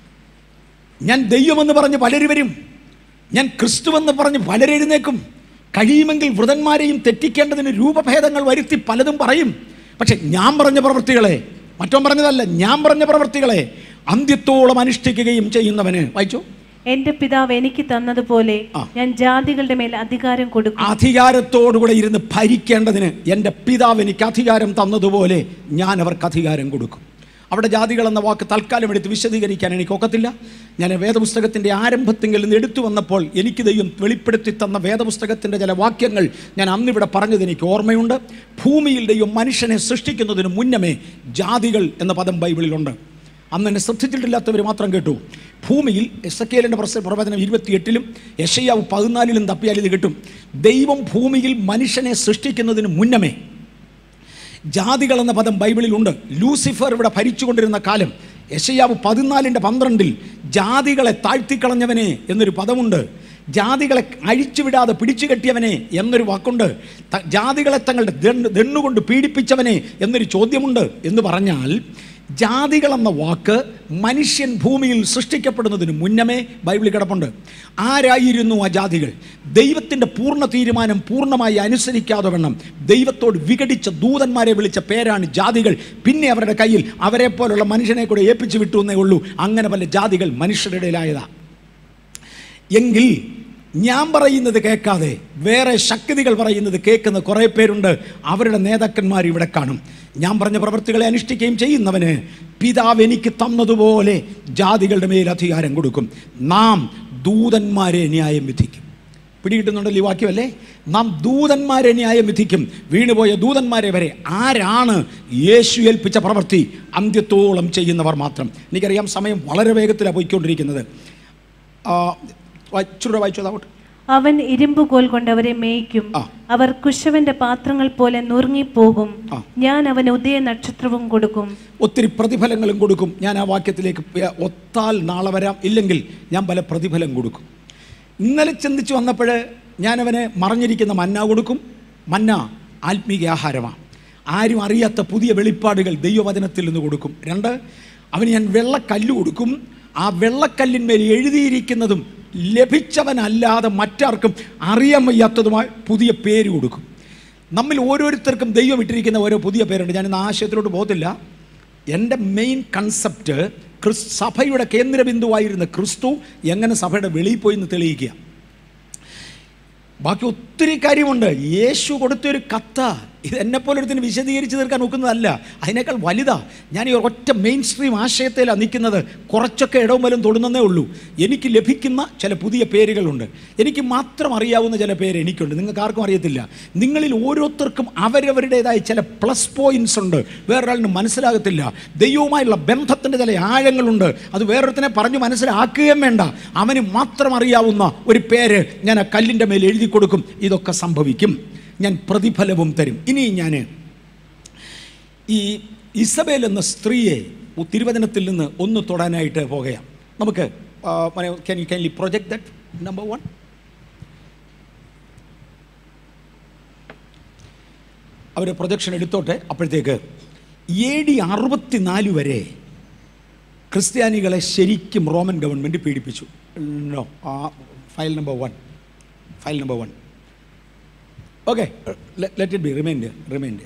ഞാൻ ദൈവമെന്ന് പറഞ്ഞ് പലരും വരും ഞാൻ ക്രിസ്തുവെന്ന് പറഞ്ഞ് പലരെഴുന്നേക്കും കഴിയുമെങ്കിൽ വൃതന്മാരെയും തെറ്റിക്കേണ്ടതിന് രൂപഭേദങ്ങൾ വരുത്തി പലതും പറയും പക്ഷെ ഞാൻ പറഞ്ഞ പ്രവൃത്തികളെ മറ്റോ പറഞ്ഞതല്ല ഞാൻ പറഞ്ഞ പ്രവൃത്തികളെ അന്ത്യത്തോളം അനുഷ്ഠിക്കുകയും ചെയ്യുന്നവന് വായിച്ചു എന്റെ പിതാവ് എനിക്ക് തന്നതുപോലെ ആ. ഞാൻ ജാതികളുടെ മേൽ അധികാരം കൊടുക്കും അധികാരത്തോടുകൂടെ ഇരുന്ന് ഭരിക്കേണ്ടതിന് എൻ്റെ പിതാവ് എനിക്ക് അധികാരം തന്നതുപോലെ ഞാൻ അവർക്ക് അധികാരം കൊടുക്കും അവിടെ ജാതികൾ എന്ന വാക്ക് തൽക്കാലം എടുത്ത് വിശദീകരിക്കാൻ എനിക്ക് ഒക്കത്തില്ല ഞാൻ വേദപുസ്തകത്തിൻ്റെ ആരംഭത്തിൽ നിന്ന് എടുത്തു വന്നപ്പോൾ എനിക്ക് ദൈവം വെളിപ്പെടുത്തി തന്ന വേദപുസ്തകത്തിൻ്റെ ചില വാക്യങ്ങൾ ഞാൻ അന്നിവിടെ പറഞ്ഞത് എനിക്ക് ഓർമ്മയുണ്ട് ഭൂമിയിൽ ദൈവം മനുഷ്യനെ സൃഷ്ടിക്കുന്നതിന് മുന്നമേ ജാതികൾ എന്ന പദം ബൈബിളിലുണ്ട് അന്ന് എന്നെ ശ്രദ്ധിച്ചിട്ടില്ലാത്തവർ മാത്രം കേട്ടു ഭൂമിയിൽ എസക്കേലിൻ്റെ പ്രവചനം ഇരുപത്തിയെട്ടിലും യഷയാവ് പതിനാലിലും തപ്പിയാൽ ഇത് കിട്ടും ദൈവം ഭൂമിയിൽ മനുഷ്യനെ സൃഷ്ടിക്കുന്നതിന് മുന്നമേ ജാതികൾ എന്ന പദം ബൈബിളിലുണ്ട് ലൂസിഫർ ഇവിടെ ഭരിച്ചുകൊണ്ടിരുന്ന കാലം യശയാവ് പതിനാലിൻ്റെ പന്ത്രണ്ടിൽ ജാതികളെ താഴ്ത്തിക്കളഞ്ഞവനെ എന്നൊരു പദമുണ്ട് ജാതികളെ അഴിച്ചുവിടാതെ പിടിച്ചു കെട്ടിയവനെ എന്നൊരു വാക്കുണ്ട് ത- ജാതികളെ തങ്ങളുടെ ദണ്ണ് ദണ്ണുകൊണ്ട് പീഡിപ്പിച്ചവനെ എന്നൊരു ചോദ്യമുണ്ട് എന്ന് പറഞ്ഞാൽ ജാതികൾ എന്ന വാക്ക് മനുഷ്യൻ ഭൂമിയിൽ സൃഷ്ടിക്കപ്പെടുന്നതിന് മുന്നമേ ബൈബിളിൽ കിടപ്പുണ്ട് ആരായിരുന്നു ആ ജാതികൾ ദൈവത്തിൻ്റെ പൂർണ്ണ തീരുമാനം പൂർണ്ണമായി അനുസരിക്കാതെ വണ്ണം ദൈവത്തോട് വിഘടിച്ച ദൂതന്മാരെ വിളിച്ച പേരാണ് ജാതികൾ പിന്നെ അവരുടെ കയ്യിൽ അവരെ പോലുള്ള മനുഷ്യനെ കൂടെ ഏൽപ്പിച്ചു വിട്ടു എന്നേ ഉള്ളൂ അങ്ങനെ പല ജാതികൾ മനുഷ്യരുടെ ഇടയിലായതാ എങ്കിൽ ഞാൻ പറയുന്നത് കേൾക്കാതെ വേറെ ശക്തികൾ പറയുന്നത് കേൾക്കുന്ന കുറേ പേരുണ്ട് അവരുടെ നേതാക്കന്മാർ ഇവിടെ കാണും ഞാൻ പറഞ്ഞ പ്രവൃത്തികളെ അനുഷ്ഠിക്കുകയും ചെയ്യുന്നവന് പിതാവ് എനിക്ക് തന്നതുപോലെ ജാതികളുടെ മേൽ അധികാരം കൊടുക്കും നാം ദൂതന്മാരെ ന്യായം വിധിക്കും പിടികിട്ടുന്നുണ്ടല്ലോ ഈ വാക്യമല്ലേ നാം ദൂതന്മാരെ ന്യായം വിധിക്കും വീണുപോയ ദൂതന്മാരെ വരെ ആരാണ് യേശു ഏൽപ്പിച്ച പ്രവൃത്തി അന്ത്യത്തോളം ചെയ്യുന്നവർ മാത്രം എനിക്കറിയാം സമയം വളരെ വേഗത്തിലാണ് പോയിക്കൊണ്ടിരിക്കുന്നത് ആ, വാ- ഇച്ചിരൂടെ വായിച്ചു അതോട്ട് അവൻ ഇരുമ്പുകോൽ കൊണ്ട് അവരെ മേയ്ക്കും ആ. അവർ കുശവന്റെ പാത്രങ്ങൾ പോലെ നുറുങ്ങിപ്പോകും ആ. ഞാൻ അവന് ഉദയ നക്ഷത്രവും കൊടുക്കും ഒത്തിരി പ്രതിഫലങ്ങളും കൊടുക്കും ഞാൻ ആ വാക്യത്തിലേക്ക് പ- ഒത്താൽ നാളെ വരാം ഇല്ലെങ്കിൽ ഞാൻ പല പ്രതിഫലം കൊടുക്കും ഇന്നലെ ചിന്തിച്ച് വന്നപ്പോൾ ഞാനവന് മറഞ്ഞിരിക്കുന്ന മന്ന കൊടുക്കും മന്ന ആത്മീക ആഹാരമാണ് ആരും അറിയാത്ത പുതിയ വെളിപ്പാടുകൾ ദൈവവചനത്തിൽ നിന്ന് കൊടുക്കും രണ്ട് അവന് ഞാൻ വെള്ളക്കല്ല് കൊടുക്കും ആ വെള്ളക്കല്ലിന്മേൽ എഴുതിയിരിക്കുന്നതും ലഭിച്ചവനല്ലാതെ മറ്റാർക്കും അറിയാൻ വയ്യാത്തതുമായി പുതിയ പേര് കൊടുക്കും നമ്മിൽ ഓരോരുത്തർക്കും ദൈവം ഇട്ടിരിക്കുന്ന ഓരോ പുതിയ പേരുണ്ട് ഞാൻ ഇന്ന് ആശയത്തിലോട്ട് പോകത്തില്ല എൻ്റെ മെയിൻ കൺസെപ്റ്റ് ക്രിസ് സഭയുടെ കേന്ദ്രബിന്ദുവായിരുന്ന ക്രിസ്തു എങ്ങനെ സഭയുടെ വെളിയിൽ പോയി എന്ന് തെളിയിക്കുക ബാക്കി ഒത്തിരി കാര്യമുണ്ട് യേശു കൊടുത്തൊരു കത്ത ഇത് എന്നെപ്പോലെ ഒരുത്തിന് വിശദീകരിച്ച് തീർക്കാൻ നോക്കുന്നതല്ല അതിനേക്കാൾ വലുതാ ഞാൻ ഈ ഒറ്റ മെയിൻ സ്ട്രീം ആശയത്തിലാണ് നിൽക്കുന്നത് കുറച്ചൊക്കെ ഇടവും വലും തൊടുന്നതേ ഉള്ളൂ എനിക്ക് ലഭിക്കുന്ന ചില പുതിയ പേരുകളുണ്ട് എനിക്ക് മാത്രം അറിയാവുന്ന ചില പേര് എനിക്കുണ്ട് നിങ്ങൾക്ക് ആർക്കും അറിയത്തില്ല നിങ്ങളിൽ ഓരോരുത്തർക്കും അവരവരുടേതായ ചില പ്ലസ് പോയിന്റ്സ് ഉണ്ട് വേറൊരാളിന് മനസ്സിലാകത്തില്ല ദൈവവുമായുള്ള ബന്ധത്തിൻ്റെ ചില ആഴങ്ങളുണ്ട് അത് വേറൊരുത്തനെ പറഞ്ഞു മനസ്സിലാക്കുകയും വേണ്ട അവന് മാത്രം അറിയാവുന്ന ഒരു പേര് ഞാൻ ആ കല്ലിൻ്റെ മേൽ എഴുതി കൊടുക്കും ഇതൊക്കെ സംഭവിക്കും ഞാൻ പ്രതിഫലവും തരും ഇനി ഞാൻ ഈ ഇസബേൽ എന്ന സ്ത്രീയെ തിരുവചനത്തിൽ നിന്ന് ഒന്ന് തൊടാനായിട്ട് പോകുകയാണ് നമുക്ക് can you can project that number one അവർ പ്രൊജക്ഷൻ എടുത്തോട്ടെ അപ്പോഴത്തേക്ക് എ ഡി അറുപത്തിനാല് വരെ ക്രിസ്ത്യാനികളെ ശരിക്കും റോമൻ ഗവൺമെൻറ് പീഡിപ്പിച്ചു നോ ആ file number one file number one okay let it be remind remind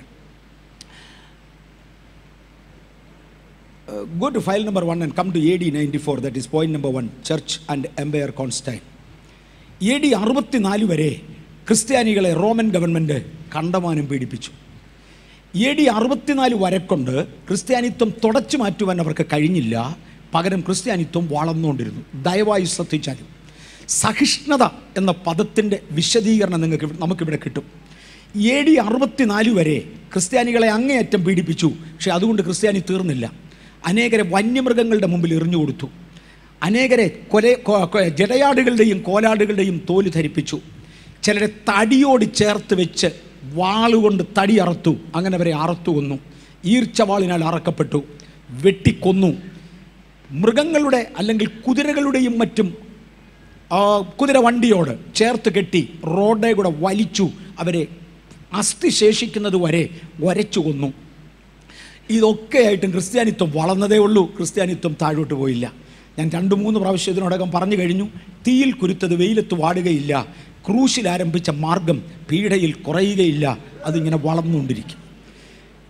go to file number one and come to AD 94, that is point number one, Church and Empire Constantine. A D അറുപത്തിനാല് വരെ ക്രിസ്ത്യാനികളെ Roman government കണ്ടമാനം പീഡിപ്പിച്ചു A D അറുപത്തിനാല് വരെക്കൊണ്ട് ക്രിസ്ത്യാനിത്വം തുടച്ചു മാറ്റുവാൻ അവർക്ക് കഴിഞ്ഞില്ല പകരം ക്രിസ്ത്യാനിത്വം വളർന്നുകൊണ്ടിരുന്നു ദയവായി ശ്രദ്ധിച്ചാലും സഹിഷ്ണുത എന്ന പദത്തിൻ്റെ വിശദീകരണം നിങ്ങൾക്ക് ഇവിടെ- നമുക്കിവിടെ കിട്ടും എ ഡി അറുപത്തിനാല് വരെ ക്രിസ്ത്യാനികളെ അങ്ങേയറ്റം പീഡിപ്പിച്ചു പക്ഷെ അതുകൊണ്ട് ക്രിസ്ത്യാനി തീർന്നില്ല അനേകരെ വന്യമൃഗങ്ങളുടെ മുമ്പിൽ എറിഞ്ഞു കൊടുത്തു അനേകരെ കൊല കൊ- കൊ- ജടയാടുകളുടെയും കോലാടുകളുടെയും തോല് ധരിപ്പിച്ചു ചിലരെ തടിയോട് ചേർത്ത് വെച്ച് വാളുകൊണ്ട് തടി അറുത്തു അങ്ങനെ അവരെ അറുത്തു കൊന്നു ഈർച്ചവാളിനാൽ അറക്കപ്പെട്ടു വെട്ടിക്കൊന്നു മൃഗങ്ങളുടെ അല്ലെങ്കിൽ കുതിരകളുടെയും മറ്റും ആ, കുതിര വണ്ടിയോട് ചേർത്ത് കെട്ടി റോഡേ കൂടെ വലിച്ചു അവരെ അസ്ഥി ശേഷിക്കുന്നത് വരെ വരച്ചു കൊന്നു ഇതൊക്കെയായിട്ടും ക്രിസ്ത്യാനിത്വം വളർന്നതേ ഉള്ളൂ ക്രിസ്ത്യാനിത്വം താഴോട്ട് പോയില്ല ഞാൻ രണ്ട് മൂന്ന് പ്രാവശ്യം ഇതിനോടകം പറഞ്ഞു കഴിഞ്ഞു തീയിൽ കുരുത്തത് വെയിലത്ത് വാടുകയില്ല ക്രൂശിൽ ആരംഭിച്ച മാർഗം പീഡയിൽ കുറയുകയില്ല അതിങ്ങനെ വളർന്നുകൊണ്ടിരിക്കും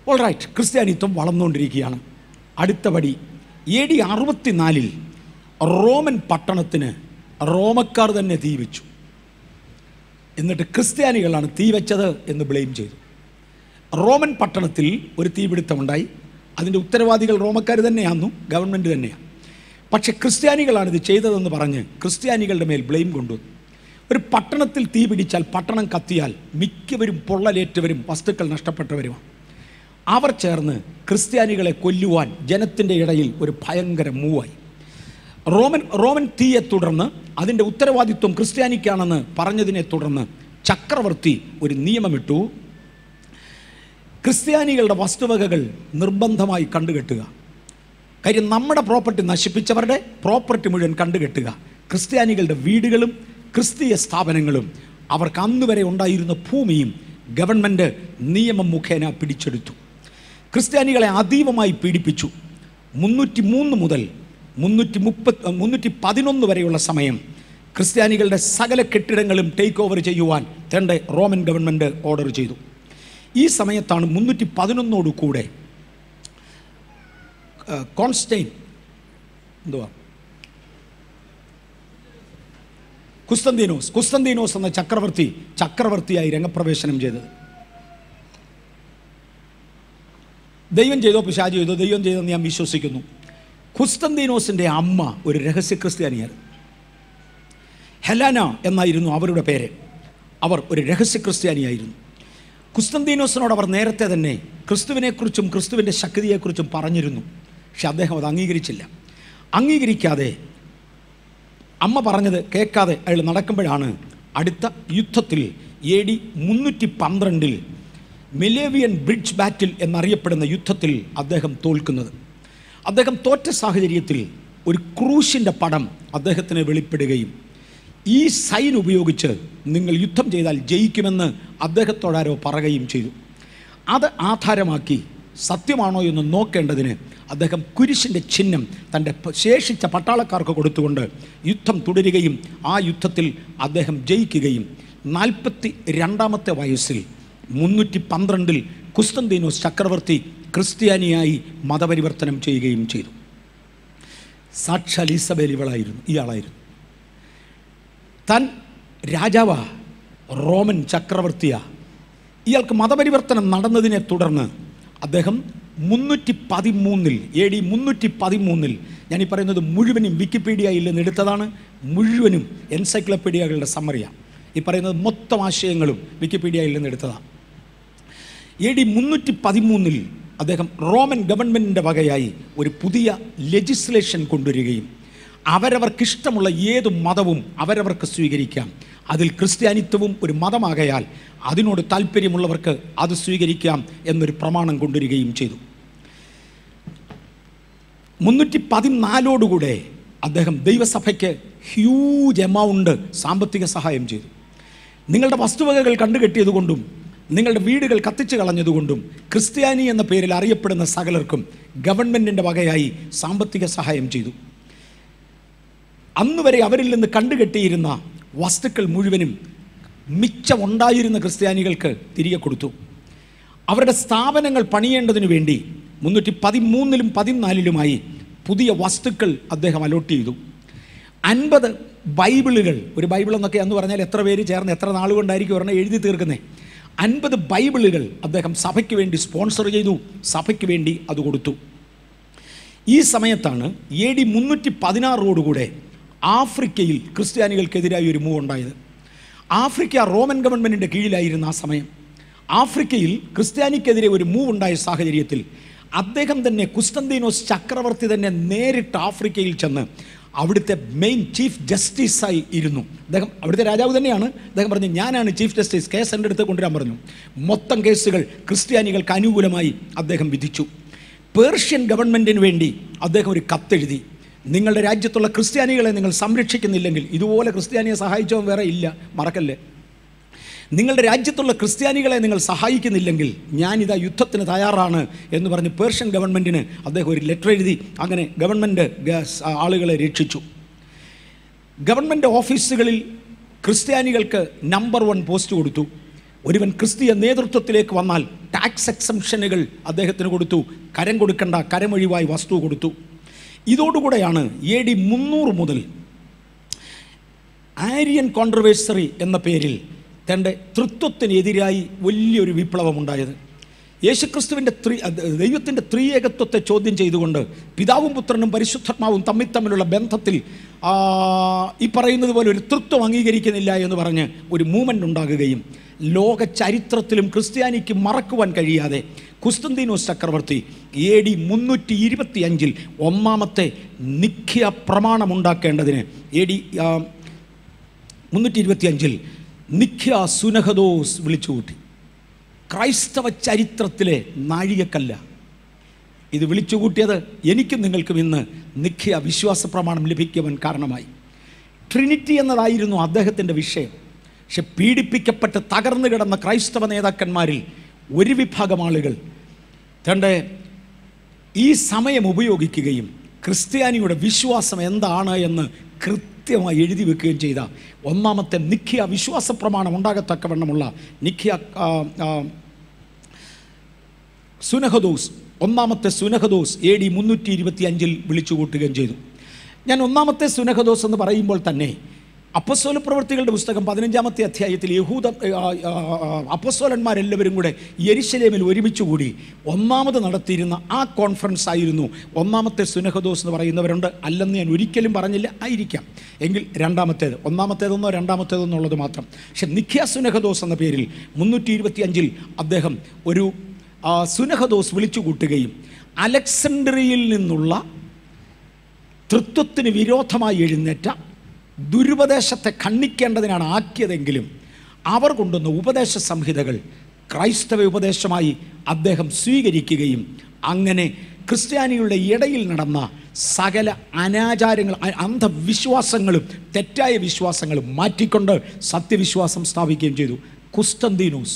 ഓൾറൈറ്റ് ക്രിസ്ത്യാനിത്വം വളർന്നുകൊണ്ടിരിക്കുകയാണ് അടുത്ത പടി എ ഡി അറുപത്തിനാലിൽ റോമൻ പട്ടണത്തിന് റോമക്കാർ തന്നെ തീ വെച്ചു എന്നിട്ട് ക്രിസ്ത്യാനികളാണ് തീ വെച്ചത് എന്ന് ബ്ലെയിം ചെയ്തു റോമൻ പട്ടണത്തിൽ ഒരു തീപിടുത്തമുണ്ടായി അതിൻ്റെ ഉത്തരവാദികൾ റോമക്കാർ തന്നെയാന്നു ഗവൺമെൻറ് തന്നെയാണ് പക്ഷേ ക്രിസ്ത്യാനികളാണ് ഇത് ചെയ്തതെന്ന് പറഞ്ഞ് ക്രിസ്ത്യാനികളുടെ മേൽ ബ്ലെയിം കൊണ്ടുവന്നു ഒരു പട്ടണത്തിൽ തീ പിടിച്ചാൽ പട്ടണം കത്തിയാൽ മിക്കവരും പൊള്ളലേറ്റവരും വസ്തുക്കൾ നഷ്ടപ്പെട്ടവരുമാണ് അവർ ചേർന്ന് ക്രിസ്ത്യാനികളെ കൊല്ലുവാൻ ജനത്തിൻ്റെ ഇടയിൽ ഒരു ഭയങ്കര മൂവായി റോമൻ റോമൻ തീയെ തുടർന്ന് അതിൻ്റെ ഉത്തരവാദിത്വം ക്രിസ്ത്യാനിക്കാണെന്ന് പറഞ്ഞതിനെ തുടർന്ന് ചക്രവർത്തി ഒരു നിയമമിട്ടു ക്രിസ്ത്യാനികളുടെ വസ്തുവകകൾ നിർബന്ധമായി കണ്ടുകെട്ടുക കാര്യം നമ്മുടെ പ്രോപ്പർട്ടി നശിപ്പിച്ചവരുടെ പ്രോപ്പർട്ടി മുഴുവൻ കണ്ടുകെട്ടുക ക്രിസ്ത്യാനികളുടെ വീടുകളും ക്രിസ്തീയ സ്ഥാപനങ്ങളും അവർക്ക് അന്ന് വരെ ഉണ്ടായിരുന്ന ഭൂമിയും ഗവൺമെൻറ് നിയമം മുഖേന പിടിച്ചെടുത്തു ക്രിസ്ത്യാനികളെ അതീവമായി പീഡിപ്പിച്ചു മുന്നൂറ്റി മൂന്ന് മുതൽ മുന്നൂറ്റി മുപ്പത് മുന്നൂറ്റി പതിനൊന്ന് വരെയുള്ള സമയം ക്രിസ്ത്യാനികളുടെ സകല കെട്ടിടങ്ങളും ടേക്ക് ഓവർ ചെയ്യുവാൻ തൻ്റെ റോമൻ ഗവൺമെൻറ് ഓർഡർ ചെയ്തു ഈ സമയത്താണ് മുന്നൂറ്റി പതിനൊന്നോടു കൂടെ ഏഹ്, കോൺസ്റ്റൈൻ എന്തുവാ കുസ്തന്തീനോസ് കുസ്തന്തീനോസ് എന്ന ചക്രവർത്തി ചക്രവർത്തിയായി രംഗപ്രവേശനം ചെയ്തത് ദൈവം ചെയ്തോ പിശാജ് ചെയ്തോ ദൈവം ചെയ്തെന്ന് ഞാൻ വിശ്വസിക്കുന്നു കുസ്തന്തീനോസിൻ്റെ അമ്മ ഒരു രഹസ്യ ക്രിസ്ത്യാനിയായിരുന്നു ഹെലാന എന്നായിരുന്നു അവരുടെ പേര് അവർ ഒരു രഹസ്യ ക്രിസ്ത്യാനിയായിരുന്നു കുസ്തന്തീനോസിനോട് അവർ നേരത്തെ തന്നെ ക്രിസ്തുവിനെക്കുറിച്ചും ക്രിസ്തുവിൻ്റെ ശക്തിയെക്കുറിച്ചും പറഞ്ഞിരുന്നു പക്ഷെ അദ്ദേഹം അത് അംഗീകരിച്ചില്ല അംഗീകരിക്കാതെ അമ്മ പറഞ്ഞത് കേൾക്കാതെ അയാൾ നടക്കുമ്പോഴാണ് അടുത്ത യുദ്ധത്തിൽ എ ഡി മുന്നൂറ്റി പന്ത്രണ്ടിൽ മെലേവിയൻ ബ്രിഡ്ജ് ബാറ്റിൽ എന്നറിയപ്പെടുന്ന യുദ്ധത്തിൽ അദ്ദേഹം തോൽക്കുന്നത് അദ്ദേഹം തോറ്റ സാഹചര്യത്തിൽ ഒരു ക്രൂശിൻ്റെ പടം അദ്ദേഹത്തിന് വെളിപ്പെടുകയും ഈ സൈൻ ഉപയോഗിച്ച് നിങ്ങൾ യുദ്ധം ചെയ്താൽ ജയിക്കുമെന്ന് അദ്ദേഹത്തോടാരോ പറയുകയും ചെയ്തു അത് ആധാരമാക്കി സത്യമാണോ എന്ന് നോക്കേണ്ടതിന് അദ്ദേഹം കുരിശിൻ്റെ ചിഹ്നം തൻ്റെ പ- ശേഷിച്ച പട്ടാളക്കാർക്ക് കൊടുത്തുകൊണ്ട് യുദ്ധം തുടരുകയും ആ യുദ്ധത്തിൽ അദ്ദേഹം ജയിക്കുകയും നാൽപ്പത്തി രണ്ടാമത്തെ വയസ്സിൽ മുന്നൂറ്റി പന്ത്രണ്ടിൽ കുസ്തന്തീനോസ് ചക്രവർത്തി ക്രിസ്ത്യാനിയായി മതപരിവർത്തനം ചെയ്യുകയും ചെയ്തു സാക്ഷാൽ ഈസബേൽ ഇവളായിരുന്നു ഇയാളായിരുന്നു താൻ രാജാവാ റോമൻ ചക്രവർത്തിയാ ഇയാൾക്ക് മതപരിവർത്തനം നടന്നതിനെ തുടർന്ന് അദ്ദേഹം മുന്നൂറ്റി പതിമൂന്നിൽ എ ഡി മുന്നൂറ്റി പതിമൂന്നിൽ ഞാൻ ഈ പറയുന്നത് മുഴുവനും വിക്കിപീഡിയയിൽ നിന്ന് എടുത്തതാണ് മുഴുവനും എൻസൈക്ലോപീഡിയകളുടെ സമ്മറിയാണ് ഈ പറയുന്നത് മൊത്തം ആശയങ്ങളും വിക്കിപീഡിയയിൽ നിന്ന് എടുത്തതാണ് എ ഡി മുന്നൂറ്റി പതിമൂന്നിൽ അദ്ദേഹം റോമൻ ഗവൺമെൻറ്റിൻ്റെ വകയായി ഒരു പുതിയ ലെജിസ്ലേഷൻ കൊണ്ടുവരികയും അവരവർക്കിഷ്ടമുള്ള ഏത് മതവും അവരവർക്ക് സ്വീകരിക്കാം അതിൽ ക്രിസ്ത്യാനിത്വവും ഒരു മതമാകയാൽ അതിനോട് താല്പര്യമുള്ളവർക്ക് അത് സ്വീകരിക്കാം എന്നൊരു പ്രമാണം കൊണ്ടുവരികയും ചെയ്തു മുന്നൂറ്റി പതിനാലോടുകൂടെ അദ്ദേഹം ദൈവസഭയ്ക്ക് ഹ്യൂജ് എമൗണ്ട് സാമ്പത്തിക സഹായം ചെയ്തു നിങ്ങളുടെ വസ്തുവകകൾ കണ്ടുകെട്ടിയതുകൊണ്ടും നിങ്ങളുടെ വീടുകൾ കത്തിച്ചു കളഞ്ഞതുകൊണ്ടും ക്രിസ്ത്യാനി എന്ന പേരിൽ അറിയപ്പെടുന്ന സകലർക്കും ഗവൺമെൻറ്റിൻ്റെ വകയായി സാമ്പത്തിക സഹായം ചെയ്തു അന്ന് വരെ അവരിൽ നിന്ന് കണ്ടുകെട്ടിയിരുന്ന വസ്തുക്കൾ മുഴുവനും മിച്ചമുണ്ടായിരുന്ന ക്രിസ്ത്യാനികൾക്ക് തിരികെ കൊടുത്തു അവരുടെ സ്ഥാപനങ്ങൾ പണിയേണ്ടതിനു വേണ്ടി മുന്നൂറ്റി പതിമൂന്നിലും പതിനാലിലുമായി പുതിയ വസ്തുക്കൾ അദ്ദേഹം അലോട്ട് ചെയ്തു അൻപത് ബൈബിളുകൾ ഒരു ബൈബിൾ എന്നൊക്കെ എന്ന് പറഞ്ഞാൽ എത്ര പേര് ചേർന്ന് എത്ര നാളുകൊണ്ടായിരിക്കും ഒരെണ്ണം എഴുതി തീർക്കുന്നത് അൻപത് ബൈബിളുകൾ അദ്ദേഹം സഭയ്ക്ക് വേണ്ടി സ്പോൺസർ ചെയ്തു സഭയ്ക്ക് വേണ്ടി അത് കൊടുത്തു ഈ സമയത്താണ് എ ഡി മുന്നൂറ്റി പതിനാറോടുകൂടെ ആഫ്രിക്കയിൽ ക്രിസ്ത്യാനികൾക്കെതിരായി ഒരു മൂവ് ഉണ്ടായത് ആഫ്രിക്ക റോമൻ ഗവൺമെൻറ്റിൻ്റെ കീഴിലായിരുന്ന ആ സമയം ആഫ്രിക്കയിൽ ക്രിസ്ത്യാനിക്കെതിരെ ഒരു മൂവ് ഉണ്ടായ സാഹചര്യത്തിൽ അദ്ദേഹം തന്നെ കുസ്തന്തീനോസ് ചക്രവർത്തി തന്നെ നേരിട്ട് ആഫ്രിക്കയിൽ ചെന്ന് അവിടുത്തെ മെയിൻ ചീഫ് ജസ്റ്റിസായി ഇരുന്നു അദ്ദേഹം അവിടുത്തെ രാജാവ് തന്നെയാണ് അദ്ദേഹം പറഞ്ഞു ഞാനാണ് ചീഫ് ജസ്റ്റിസ് കേസ് എൻ്റെ അടുത്ത് കൊണ്ടുവരാൻ പറഞ്ഞു മൊത്തം കേസുകൾ ക്രിസ്ത്യാനികൾക്ക് അനുകൂലമായി അദ്ദേഹം വിധിച്ചു പേർഷ്യൻ ഗവൺമെൻറ്റിന് വേണ്ടി അദ്ദേഹം ഒരു കത്തെഴുതി നിങ്ങളുടെ രാജ്യത്തുള്ള ക്രിസ്ത്യാനികളെ നിങ്ങൾ സംരക്ഷിക്കുന്നില്ലെങ്കിൽ ഇതുപോലെ ക്രിസ്ത്യാനിയെ സഹായിച്ചവൻ വേറെ ഇല്ല മറക്കല്ലേ നിങ്ങളുടെ രാജ്യത്തുള്ള ക്രിസ്ത്യാനികളെ നിങ്ങൾ സഹായിക്കുന്നില്ലെങ്കിൽ ഞാനിതാ യുദ്ധത്തിന് തയ്യാറാണ് എന്ന് പറഞ്ഞ് പേർഷ്യൻ ഗവൺമെൻറ്റിന് അദ്ദേഹം ഒരു ലെറ്റർ എഴുതി അങ്ങനെ ഗവൺമെൻറ് ഗ- ആളുകളെ രക്ഷിച്ചു ഗവൺമെൻറ് ഓഫീസുകളിൽ ക്രിസ്ത്യാനികൾക്ക് നമ്പർ വൺ പോസ്റ്റ് കൊടുത്തു ഒരുവൻ ക്രിസ്തീയ നേതൃത്വത്തിലേക്ക് വന്നാൽ ടാക്സ് എക്സംഷനുകൾ അദ്ദേഹത്തിന് കൊടുത്തു കരം കൊടുക്കേണ്ട കരമൊഴിവായി വസ്തു കൊടുത്തു ഇതോടുകൂടെയാണ് എ ഡി മുന്നൂറ് മുതൽ ആര്യൻ കോൺട്രവേഴ്സറി എന്ന പേരിൽ തൻ്റെ തൃത്വത്തിനെതിരായി വലിയൊരു വിപ്ലവമുണ്ടായത് യേശുക്രിസ്തുവിൻ്റെ ത്രീ ദൈവത്തിൻ്റെ ത്രിയേകത്വത്തെ ചോദ്യം ചെയ്തുകൊണ്ട് പിതാവും പുത്രനും പരിശുദ്ധാത്മാവും തമ്മിൽ തമ്മിലുള്ള ബന്ധത്തിൽ ആ, ഈ പറയുന്നത് പോലെ ഒരു തൃത്വം അംഗീകരിക്കുന്നില്ല എന്ന് പറഞ്ഞ് ഒരു മൂവ്മെൻ്റ് ഉണ്ടാകുകയും ലോക ചരിത്രത്തിലും ക്രിസ്ത്യാനിക്ക് മറക്കുവാൻ കഴിയാതെ കുസ്തന്തീനോസ് ചക്രവർത്തി എ ഡി മുന്നൂറ്റി ഇരുപത്തി അഞ്ചിൽ ഒന്നാമത്തെ നിഖ്യ പ്രമാണമുണ്ടാക്കേണ്ടതിന് എ ഡി മുന്നൂറ്റി ഇരുപത്തി അഞ്ചിൽ നിഖ്യ സുനഹദോസ് വിളിച്ചുകൂട്ടി ക്രൈസ്തവ ചരിത്രത്തിലെ നാഴികക്കല്ല ഇത് വിളിച്ചുകൂട്ടിയത് എനിക്കും നിങ്ങൾക്കും ഇന്ന് നിഖ്യ വിശ്വാസ പ്രമാണം ലഭിക്കുവാൻ കാരണമായി ട്രിനിറ്റി എന്നതായിരുന്നു അദ്ദേഹത്തിൻ്റെ വിഷയം പക്ഷെ പീഡിപ്പിക്കപ്പെട്ട് തകർന്നു കിടന്ന ക്രൈസ്തവ നേതാക്കന്മാരിൽ ഒരു വിഭാഗം ആളുകൾ തൻ്റെ ഈ സമയം ഉപയോഗിക്കുകയും ക്രിസ്ത്യാനിയുടെ വിശ്വാസം എന്താണ് എന്ന് കൃത്യമായി എഴുതി വെക്കുകയും ചെയ്ത ഒന്നാമത്തെ നിഖ്യ വിശ്വാസ പ്രമാണം ഉണ്ടാകത്തക്കവണ്ണമുള്ള നിഖ്യ ആ, ആ, സുനഹദോസ് ഒന്നാമത്തെ സുനഹദോസ് എ ഡി മുന്നൂറ്റി ഇരുപത്തി അഞ്ചിൽ വിളിച്ചു കൂട്ടുകയും ചെയ്തു ഞാൻ ഒന്നാമത്തെ സുനഹദോസ് എന്ന് പറയുമ്പോൾ തന്നെ അപ്പസ്തോല പ്രവൃത്തികളുടെ പുസ്തകം പതിനഞ്ചാമത്തെ അധ്യായത്തിൽ യഹൂദ ആ, ആ, ആ, അപ്പസ്തോലന്മാരെല്ലാവരും കൂടെ യെരുശലേമിൽ ഒരുമിച്ച് കൂടി ഒന്നാമത് നടത്തിയിരുന്ന ആ കോൺഫറൻസ് ആയിരുന്നു ഒന്നാമത്തെ സുനഹദോസ് എന്ന് പറയുന്നവരുണ്ട് അല്ലെന്ന് ഞാൻ ഒരിക്കലും പറഞ്ഞില്ല ആയിരിക്കാം എങ്കിൽ രണ്ടാമത്തേത് ഒന്നാമത്തേതെന്നോ രണ്ടാമത്തേതെന്നോ എന്നുള്ളത് മാത്രം പക്ഷെ നിഖ്യ സുനഹദോസ് എന്ന പേരിൽ മുന്നൂറ്റി ഇരുപത്തി അഞ്ചിൽ അദ്ദേഹം ഒരു ആ, സുനഹദോസ് വിളിച്ചു കൂട്ടുകയും അലക്സൻഡറിയയിൽ നിന്നുള്ള തൃത്വത്തിന് വിരോധമായി എഴുന്നേറ്റ ദുരുപദേശത്തെ ഖണ്ഡിക്കേണ്ടതിനാണ് ആക്കിയതെങ്കിലും അവർ കൊണ്ടുവന്ന ഉപദേശ സംഹിതകൾ ക്രൈസ്തവ ഉപദേശമായി അദ്ദേഹം സ്വീകരിക്കുകയും അങ്ങനെ ക്രിസ്ത്യാനികളുടെ ഇടയിൽ നടന്ന സകല അനാചാരങ്ങൾ അ- അന്ധവിശ്വാസങ്ങളും തെറ്റായ വിശ്വാസങ്ങളും മാറ്റിക്കൊണ്ട് സത്യവിശ്വാസം സ്ഥാപിക്കുകയും ചെയ്തു കുസ്തന്തീനോസ്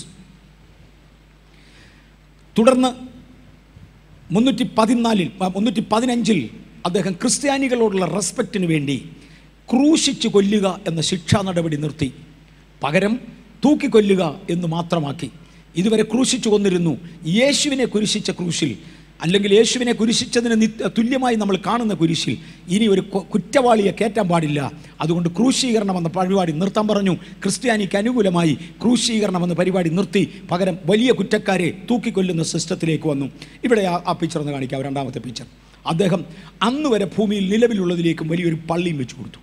തുടർന്ന് മുന്നൂറ്റി പതിനാലിൽ മുന്നൂറ്റി പതിനഞ്ചിൽ അദ്ദേഹം ക്രിസ്ത്യാനികളോടുള്ള റെസ്പെക്റ്റിന് വേണ്ടി ക്രൂശിച്ച് കൊല്ലുക എന്ന ശിക്ഷാ നടപടി നിർത്തി പകരം തൂക്കിക്കൊല്ലുക എന്ന് മാത്രമാക്കി ഇതുവരെ ക്രൂശിച്ചു കൊന്നിരുന്നു യേശുവിനെ കുരിശിച്ച ക്രൂശിൽ അല്ലെങ്കിൽ യേശുവിനെ കുരിശിച്ചതിന് നിത്യ തുല്യമായി നമ്മൾ കാണുന്ന കുരിശിൽ ഇനി ഒരു കു- കുറ്റവാളിയെ കയറ്റാൻ പാടില്ല അതുകൊണ്ട് ക്രൂശീകരണം എന്ന പരിപാടി നിർത്താൻ പറഞ്ഞു ക്രിസ്ത്യാനിക്ക് അനുകൂലമായി ക്രൂശീകരണം എന്ന പരിപാടി നിർത്തി പകരം വലിയ കുറ്റക്കാരെ തൂക്കിക്കൊല്ലുന്ന സിസ്റ്റത്തിലേക്ക് വന്നു ഇവിടെ ആ ആ പിക്ചർ ഒന്ന് കാണിക്കാം രണ്ടാമത്തെ പിക്ചർ അദ്ദേഹം അന്ന് വരെ ഭൂമിയിൽ നിലവിലുള്ളതിലേക്കും വലിയൊരു പള്ളിയും വെച്ചു കൊടുത്തു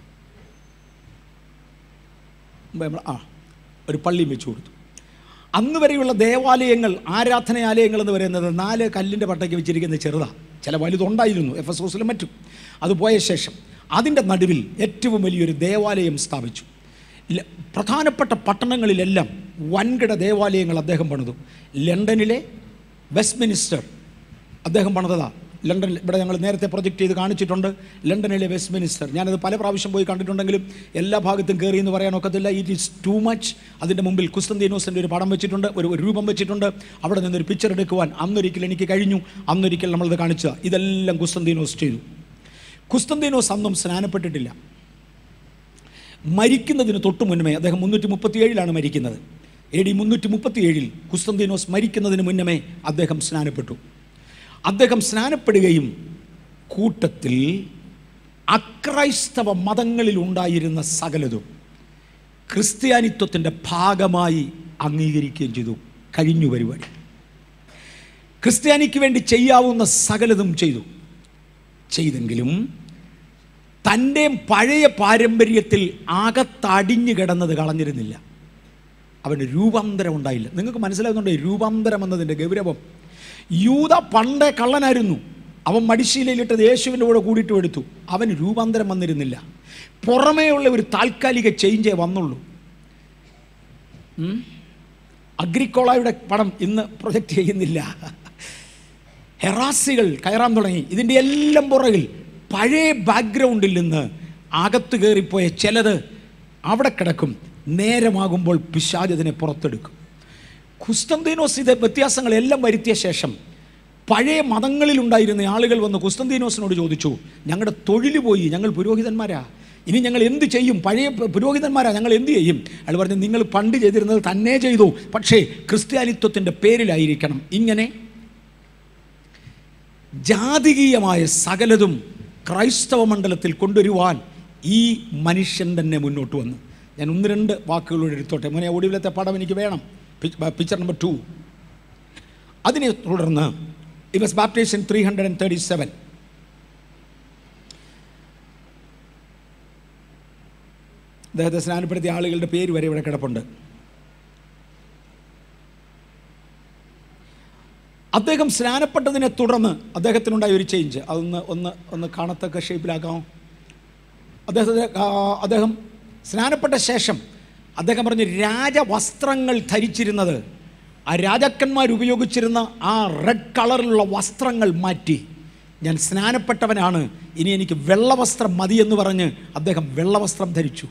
മുമ്പ് നമ്മൾ ആ ഒരു പള്ളിയും വെച്ചു കൊടുത്തു അന്ന് വരെയുള്ള ദേവാലയങ്ങൾ ആരാധനാലയങ്ങൾ എന്ന് പറയുന്നത് നാല് കല്ലിൻ്റെ പട്ടയ്ക്ക് വെച്ചിരിക്കുന്ന ചെറുതാണ് ചില വലുതുണ്ടായിരുന്നു എഫ് എസ് ഓസിലും മറ്റും അത് പോയ ശേഷം അതിൻ്റെ നടുവിൽ ഏറ്റവും വലിയൊരു ദേവാലയം സ്ഥാപിച്ചു ല- പ്രധാനപ്പെട്ട പട്ടണങ്ങളിലെല്ലാം വൻകിട ദേവാലയങ്ങൾ അദ്ദേഹം പണിതു ലണ്ടനിലെ വെസ്റ്റ്മിനിസ്റ്റർ അദ്ദേഹം പണിതതാ ലണ്ടനിൽ ഇവിടെ ഞങ്ങൾ നേരത്തെ പ്രൊജക്റ്റ് ചെയ്ത് കാണിച്ചിട്ടുണ്ട് ലണ്ടനിലെ വെസ്റ്റ്മിനിസ്റ്റർ ഞാനത് പല പ്രാവശ്യം പോയി കണ്ടിട്ടുണ്ടെങ്കിലും എല്ലാ ഭാഗത്തും കയറി എന്ന് പറയാൻ ഒക്കത്തില്ല ഇറ്റ് ഈസ് ടു മച്ച് അതിൻ്റെ മുമ്പിൽ കുസ്തന്തീനോസിൻ്റെ ഒരു പടം വെച്ചിട്ടുണ്ട് ഒരു ഒരു രൂപം വെച്ചിട്ടുണ്ട് അവിടെ നിന്നൊരു പിക്ചർ എടുക്കുവാൻ അന്നൊരിക്കൽ എനിക്ക് കഴിഞ്ഞു അന്നൊരിക്കൽ നമ്മളത് കാണിച്ചത് ഇതെല്ലാം കുസ്തന്തീനോസ് ചെയ്തു കുസ്തന്തീനോസ് അന്നും സ്നാനപ്പെട്ടിട്ടില്ല മരിക്കുന്നതിന് തൊട്ട് മുന്നമേ അദ്ദേഹം മുന്നൂറ്റി മുപ്പത്തിയേഴിലാണ് മരിക്കുന്നത് എ ഡി മുന്നൂറ്റി മുപ്പത്തിയേഴിൽ കുസ്തന്തീനോസ് മരിക്കുന്നതിന് മുന്നമേ അദ്ദേഹം സ്നാനപ്പെട്ടു അദ്ദേഹം സ്നാനപ്പെടുകയും കൂട്ടത്തിൽ അക്രൈസ്തവ മതങ്ങളിൽ ഉണ്ടായിരുന്ന സകലതും ക്രിസ്ത്യാനിത്വത്തിൻ്റെ ഭാഗമായി അംഗീകരിക്കുകയും ചെയ്തു കഴിഞ്ഞു പരിപാടി ക്രിസ്ത്യാനിക്ക് വേണ്ടി ചെയ്യാവുന്ന സകലതും ചെയ്തു ചെയ്തെങ്കിലും തൻ്റെ പഴയ പാരമ്പര്യത്തിൽ അകത്തടിഞ്ഞു കിടന്നത് കളഞ്ഞിരുന്നില്ല അവന് രൂപാന്തരം ഉണ്ടായില്ല നിങ്ങൾക്ക് മനസ്സിലാകുന്നുണ്ടോ ഈ രൂപാന്തരം എന്നതിൻ്റെ ഗൗരവം യൂത പണ്ടേ കള്ളനായിരുന്നു അവൻ മടിശീലയിലിട്ടത് യേശുവിൻ്റെ കൂടെ കൂടിയിട്ട് എടുത്തു അവന് രൂപാന്തരം വന്നിരുന്നില്ല പുറമേയുള്ള ഒരു താൽക്കാലിക ചേഞ്ചേ വന്നുള്ളൂ ഉം? അഗ്രിക്കോളയുടെ പടം ഇന്ന് പ്രൊജക്റ്റ് ചെയ്യുന്നില്ല ഹെറാസികൾ കയറാൻ തുടങ്ങി ഇതിൻ്റെ എല്ലാം പുറകിൽ പഴയ ബാക്ക്ഗ്രൗണ്ടിൽ നിന്ന് അകത്ത് കയറിപ്പോയ ചിലത് അവിടെ കിടക്കും നേരമാകുമ്പോൾ പിശാചതിനെ പുറത്തെടുക്കും കുസ്തന്തീനോസ് ഇത് വ്യത്യാസങ്ങളെല്ലാം വരുത്തിയ ശേഷം പഴയ മതങ്ങളിലുണ്ടായിരുന്ന ആളുകൾ വന്ന് കുസ്തന്തീനോസിനോട് ചോദിച്ചു ഞങ്ങളുടെ തൊഴിൽ പോയി ഞങ്ങൾ പുരോഹിതന്മാരാ ഇനി ഞങ്ങൾ എന്ത് ചെയ്യും പഴയ പു- പുരോഹിതന്മാരാ ഞങ്ങൾ എന്ത് ചെയ്യും അയാൾ പറഞ്ഞു നിങ്ങൾ പണ്ട് ചെയ്തിരുന്നത് തന്നെ ചെയ്തു പക്ഷേ ക്രിസ്ത്യാനിത്വത്തിൻ്റെ പേരിലായിരിക്കണം ഇങ്ങനെ ജാതികീയമായ സകലതും ക്രൈസ്തവ മണ്ഡലത്തിൽ കൊണ്ടുവരുവാൻ ഈ മനുഷ്യൻ തന്നെ മുന്നോട്ട് വന്നു ഞാൻ ഒന്ന് രണ്ട് വാക്കുകളോട് എടുത്തോട്ടെ മോനെ ഒടുവിലത്തെ പടം എനിക്ക് വേണം പിക്ചർ നമ്പർ ടു അതിനെ തുടർന്ന് it was baptisation three hundred and thirty seven അദ്ദേഹത്തെ സ്നാനപ്പെടുത്തിയ ആളുകളുടെ പേര് വരെ ഇവിടെ കിടപ്പുണ്ട് അദ്ദേഹം സ്നാനപ്പെട്ടതിനെ തുടർന്ന് അദ്ദേഹത്തിനുണ്ടായ ഒരു ചേഞ്ച് അതൊന്ന് ഒന്ന് ഒന്ന് കാണത്തക്ക ഷേപ്പിലാക്കാമോ അദ്ദേഹത്തെ ആ, അദ്ദേഹം സ്നാനപ്പെട്ട ശേഷം അദ്ദേഹം പറഞ്ഞു രാജവസ്ത്രങ്ങൾ ധരിച്ചിരുന്നത് ആ രാജാക്കന്മാർ ഉപയോഗിച്ചിരുന്ന ആ റെഡ് കളറിലുള്ള വസ്ത്രങ്ങൾ മാറ്റി ഞാൻ സ്നാനപ്പെട്ടവനാണ് ഇനി എനിക്ക് വെള്ളവസ്ത്രം മതി എന്ന് പറഞ്ഞ് അദ്ദേഹം വെള്ളവസ്ത്രം ധരിച്ചു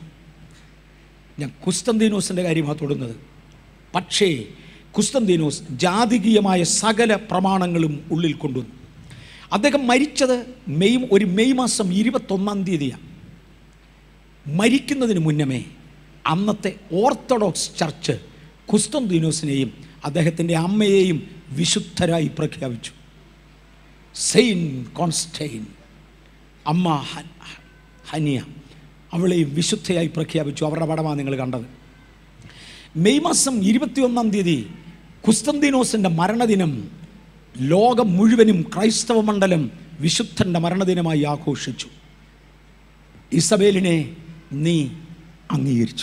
ഞാൻ കുസ്തന്തീനോസിൻ്റെ കാര്യമാണ് തൊടുന്നത് പക്ഷേ കുസ്തന്തീനോസ് ജാതികീയമായ സകല പ്രമാണങ്ങളും ഉള്ളിൽ കൊണ്ടുവന്നു അദ്ദേഹം മരിച്ചത് മെയ് ഒരു മെയ് മാസം ഇരുപത്തൊന്നാം തീയതിയാണ് മരിക്കുന്നതിന് മുന്നമേ അന്നത്തെ ഓർത്തഡോക്സ് ചർച്ച് കുസ്തന്തീനോസിനെയും അദ്ദേഹത്തിൻ്റെ അമ്മയെയും വിശുദ്ധരായി പ്രഖ്യാപിച്ചു സെയിൻ കോൺസ്റ്റൈൻ അമ്മ ഹ- ഹനിയ അവളെയും വിശുദ്ധയായി പ്രഖ്യാപിച്ചു അവരുടെ പടമാണ് നിങ്ങൾ കണ്ടത് മെയ് മാസം ഇരുപത്തിയൊന്നാം തീയതി കുസ്തന്തീനോസിൻ്റെ മരണദിനം ലോകം മുഴുവനും ക്രൈസ്തവ മണ്ഡലം വിശുദ്ധൻ്റെ മരണദിനമായി ആഘോഷിച്ചു ഇസബേലിനെ നീ അംഗീകരിച്ചു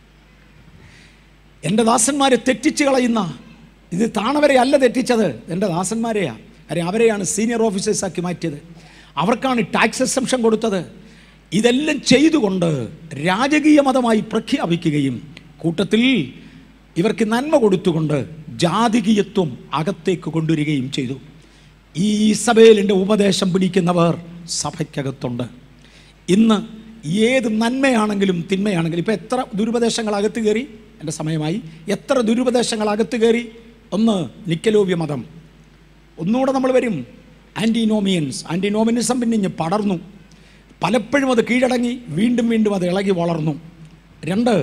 എൻ്റെ ദാസന്മാരെ തെറ്റിച്ച് കളയുന്ന ഇത് താണവരെ അല്ല തെറ്റിച്ചത് എൻ്റെ ദാസന്മാരെയാണ് കാര്യം അവരെയാണ് സീനിയർ ഓഫീസേഴ്സാക്കി മാറ്റിയത് അവർക്കാണ് ടാക്സ് എക്സംഷൻ കൊടുത്തത് ഇതെല്ലാം ചെയ്തുകൊണ്ട് രാജകീയ മതമായി പ്രഖ്യാപിക്കുകയും കൂട്ടത്തിൽ ഇവർക്ക് നന്മ കൊടുത്തുകൊണ്ട് ജാതികീയത്വം അകത്തേക്ക് കൊണ്ടുവരികയും ചെയ്തു ഈ സഭയിലിൻ്റെ ഉപദേശം പിടിക്കുന്നവർ സഭയ്ക്കകത്തുണ്ട് ഇന്ന് ഏത് നന്മയാണെങ്കിലും തിന്മയാണെങ്കിലും ഇപ്പോൾ എത്ര ദുരുപദേശങ്ങൾ അകത്ത് കയറി എൻ്റെ സമയമായി എത്ര ദുരുപദേശങ്ങൾ അകത്ത് കയറി ഒന്ന് നിക്കലോവ്യ മതം ഒന്നുകൂടെ നമ്മൾ വരും ആൻറ്റിനോമിയൻസ് ആൻറ്റിനോമിനിസം പിന്നെ ഇഞ്ഞ് പടർന്നു പലപ്പോഴും അത് കീഴടങ്ങി വീണ്ടും വീണ്ടും അത് ഇളകി വളർന്നു രണ്ട്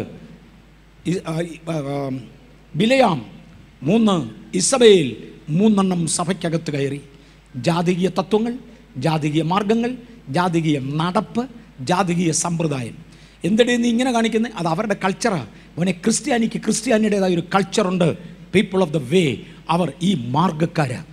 ഇ- ആ, ഇ- ആ, ആ, ബിലയാം മൂന്ന് ഇസബേൽ മൂന്നെണ്ണം സഭയ്ക്കകത്ത് കയറി ജാതികീയ തത്വങ്ങൾ ജാതികീയ മാർഗങ്ങൾ ജാതികീയ നടപ്പ് ജാതികീയ സമ്പ്രദായം എന്തിടെ നീ ഇങ്ങനെ കാണിക്കുന്നത് അത് അവരുടെ കൾച്ചറാണ് അവനെ ക്രിസ്ത്യാനിക്ക് ക്രിസ്ത്യാനിയുടേതായ ഒരു കൾച്ചറുണ്ട് പീപ്പിൾ ഓഫ് ദ വേ അവർ ഈ മാർഗക്കാരാണ്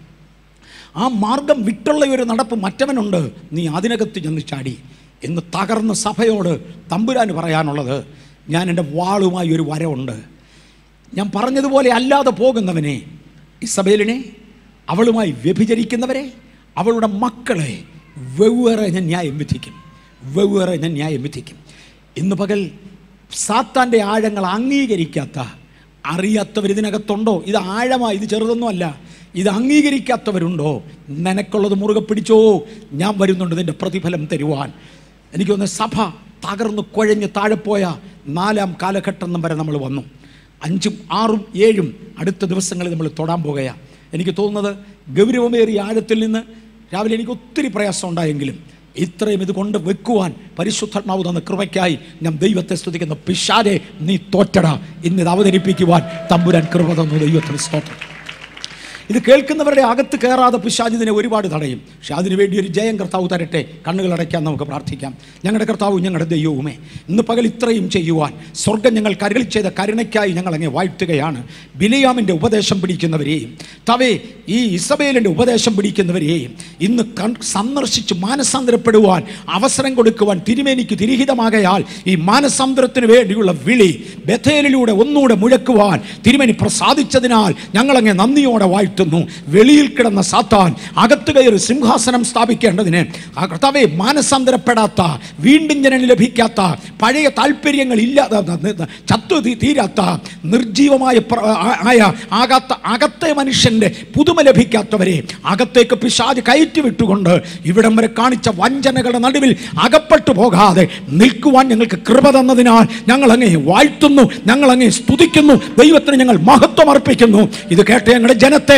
ആ മാർഗം വിട്ടുള്ള ഒരു നടപ്പ് മറ്റവനുണ്ട് നീ അതിനകത്ത് ചെന്ന് ചാടി എന്ന് തകർന്ന സഭയോട് തമ്പുരാന് പറയാനുള്ളത് ഞാൻ എൻ്റെ വാളുമായി ഒരു വരവുണ്ട് ഞാൻ പറഞ്ഞതുപോലെ അല്ലാതെ പോകുന്നവനെ ഇസബേലിനെ അവളുമായി വ്യഭിചരിക്കുന്നവരെ അവളുടെ മക്കളെ വെവ്വേറെ ഞാൻ ന്യായം വിധിക്കും വെവ്വേറെ ഞാൻ ന്യായം വിധിക്കും ഇന്ന് പകൽ സാത്താൻ്റെ ആഴങ്ങൾ അംഗീകരിക്കാത്ത അറിയാത്തവർ ഇതിനകത്തുണ്ടോ ഇത് ആഴമായി ഇത് ചെറുതൊന്നുമല്ല ഇത് അംഗീകരിക്കാത്തവരുണ്ടോ നിനക്കുള്ളത് മുറുകെ പിടിച്ചോ ഞാൻ വരുന്നുണ്ട് നിന്റെ പ്രതിഫലം തരുവാൻ എനിക്ക് തോന്നുന്നു സഭ തകർന്ന് കുഴഞ്ഞ് താഴെ പോയ നാലാം കാലഘട്ടം വരെ നമ്മൾ വന്നു അഞ്ചും ആറും ഏഴും അടുത്ത ദിവസങ്ങളിൽ നമ്മൾ തൊടാൻ പോകുകയാണ് എനിക്ക് തോന്നുന്നത് ഗൗരവമേറിയ ആഴത്തിൽ നിന്ന് രാവിലെ എനിക്ക് ഒത്തിരി പ്രയാസം ഉണ്ടായെങ്കിലും ഇത്രയും ഇത് കൊണ്ട് വെക്കുവാൻ പരിശുദ്ധാത്മാവ് തന്ന കൃപയ്ക്കായി ഞാൻ ദൈവത്തെ സ്തുതിക്കുന്ന പിശാരെ നീ തോറ്റട ഇന്നിത് അവതരിപ്പിക്കുവാൻ തമ്പുരാൻ കൃപ തന്നു ദൈവത്തിന് സ്തോത്രം ഇത് കേൾക്കുന്നവരുടെ അകത്ത് കയറാതെ പിശാചിതിനെ ഒരുപാട് തടയും പക്ഷെ അതിനു വേണ്ടി ഒരു ജയം കർത്താവ് തരട്ടെ കണ്ണുകൾ അടയ്ക്കാൻ നമുക്ക് പ്രാർത്ഥിക്കാം ഞങ്ങളുടെ കർത്താവ് ഞങ്ങളുടെ ദൈവവുമേ ഇന്ന് പകൽ ഇത്രയും ചെയ്യുവാൻ സ്വർഗം ഞങ്ങൾ കരളിൽ ചെയ്ത കരുണയ്ക്കായി ഞങ്ങൾ അങ്ങ് വാഴ്ത്തുകയാണ് ബിലയാമിൻ്റെ ഉപദേശം പിടിക്കുന്നവരെയും തവേ ഈ ഇസബേലിൻ്റെ ഉപദേശം പിടിക്കുന്നവരെയും ഇന്ന് കൺ സന്ദർശിച്ച് മാനസാന്തരപ്പെടുവാൻ അവസരം കൊടുക്കുവാൻ തിരുമേനിക്ക് തിരിഹിതമാകയാൽ ഈ മാനസാന്തരത്തിന് വേണ്ടിയുള്ള വിളി ബഥേലിലൂടെ ഒന്നുകൂടെ മുഴക്കുവാൻ തിരുമേനി പ്രസാദിച്ചതിനാൽ ഞങ്ങളങ്ങ് നന്ദിയോടെ വാഴ്ത്തുന്നു വെളിയിൽ കിടന്ന സാത്താൻ അകത്ത് കയറി സിംഹാസനം സ്ഥാപിക്കേണ്ടതിന് ആ കർത്താവെ മാനസാന്തരപ്പെടാത്ത വീണ്ടും ജനം ലഭിക്കാത്ത പഴയ താല്പര്യങ്ങൾ ഇല്ലാതെ ചത്തു തീ- തീരാത്ത നിർജീവമായ പ്ര- ആ- ആയ ആകാത്ത അകത്തെ മനുഷ്യൻ്റെ പുതുമ ലഭിക്കാത്തവരെ അകത്തേക്ക് പിശാജ് കയറ്റി വിട്ടുകൊണ്ട് ഇവിടം വരെ കാണിച്ച വഞ്ചനകളുടെ നടുവിൽ അകപ്പെട്ടു പോകാതെ നിൽക്കുവാൻ ഞങ്ങൾക്ക് കൃപ തന്നതിനാൽ ഞങ്ങൾ അങ്ങേ വാഴ്ത്തുന്നു ഞങ്ങൾ അങ്ങേ സ്തുതിക്കുന്നു ദൈവത്തിന് ഞങ്ങൾ മഹത്വം അർപ്പിക്കുന്നു ഇത് കേട്ട ഞങ്ങളുടെ ജനത്തെ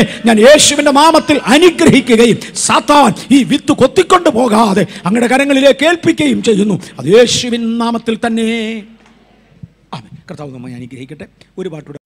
ഞാൻ യേശുവിൻ്റെ നാമത്തിൽ അനുഗ്രഹിക്കുകയും സാത്താൻ ഈ വിത്ത് കൊത്തിക്കൊണ്ട് പോകാതെ അങ്ങയുടെ കരങ്ങളിലേക്ക് ഏൽപ്പിക്കുകയും ചെയ്യുന്നു അത് യേശുവിൻ നാമത്തിൽ തന്നെ ആമേൻ കർത്താവ് നമ്മെ അനുഗ്രഹിക്കട്ടെ ഒരു പാട്ടൂടെ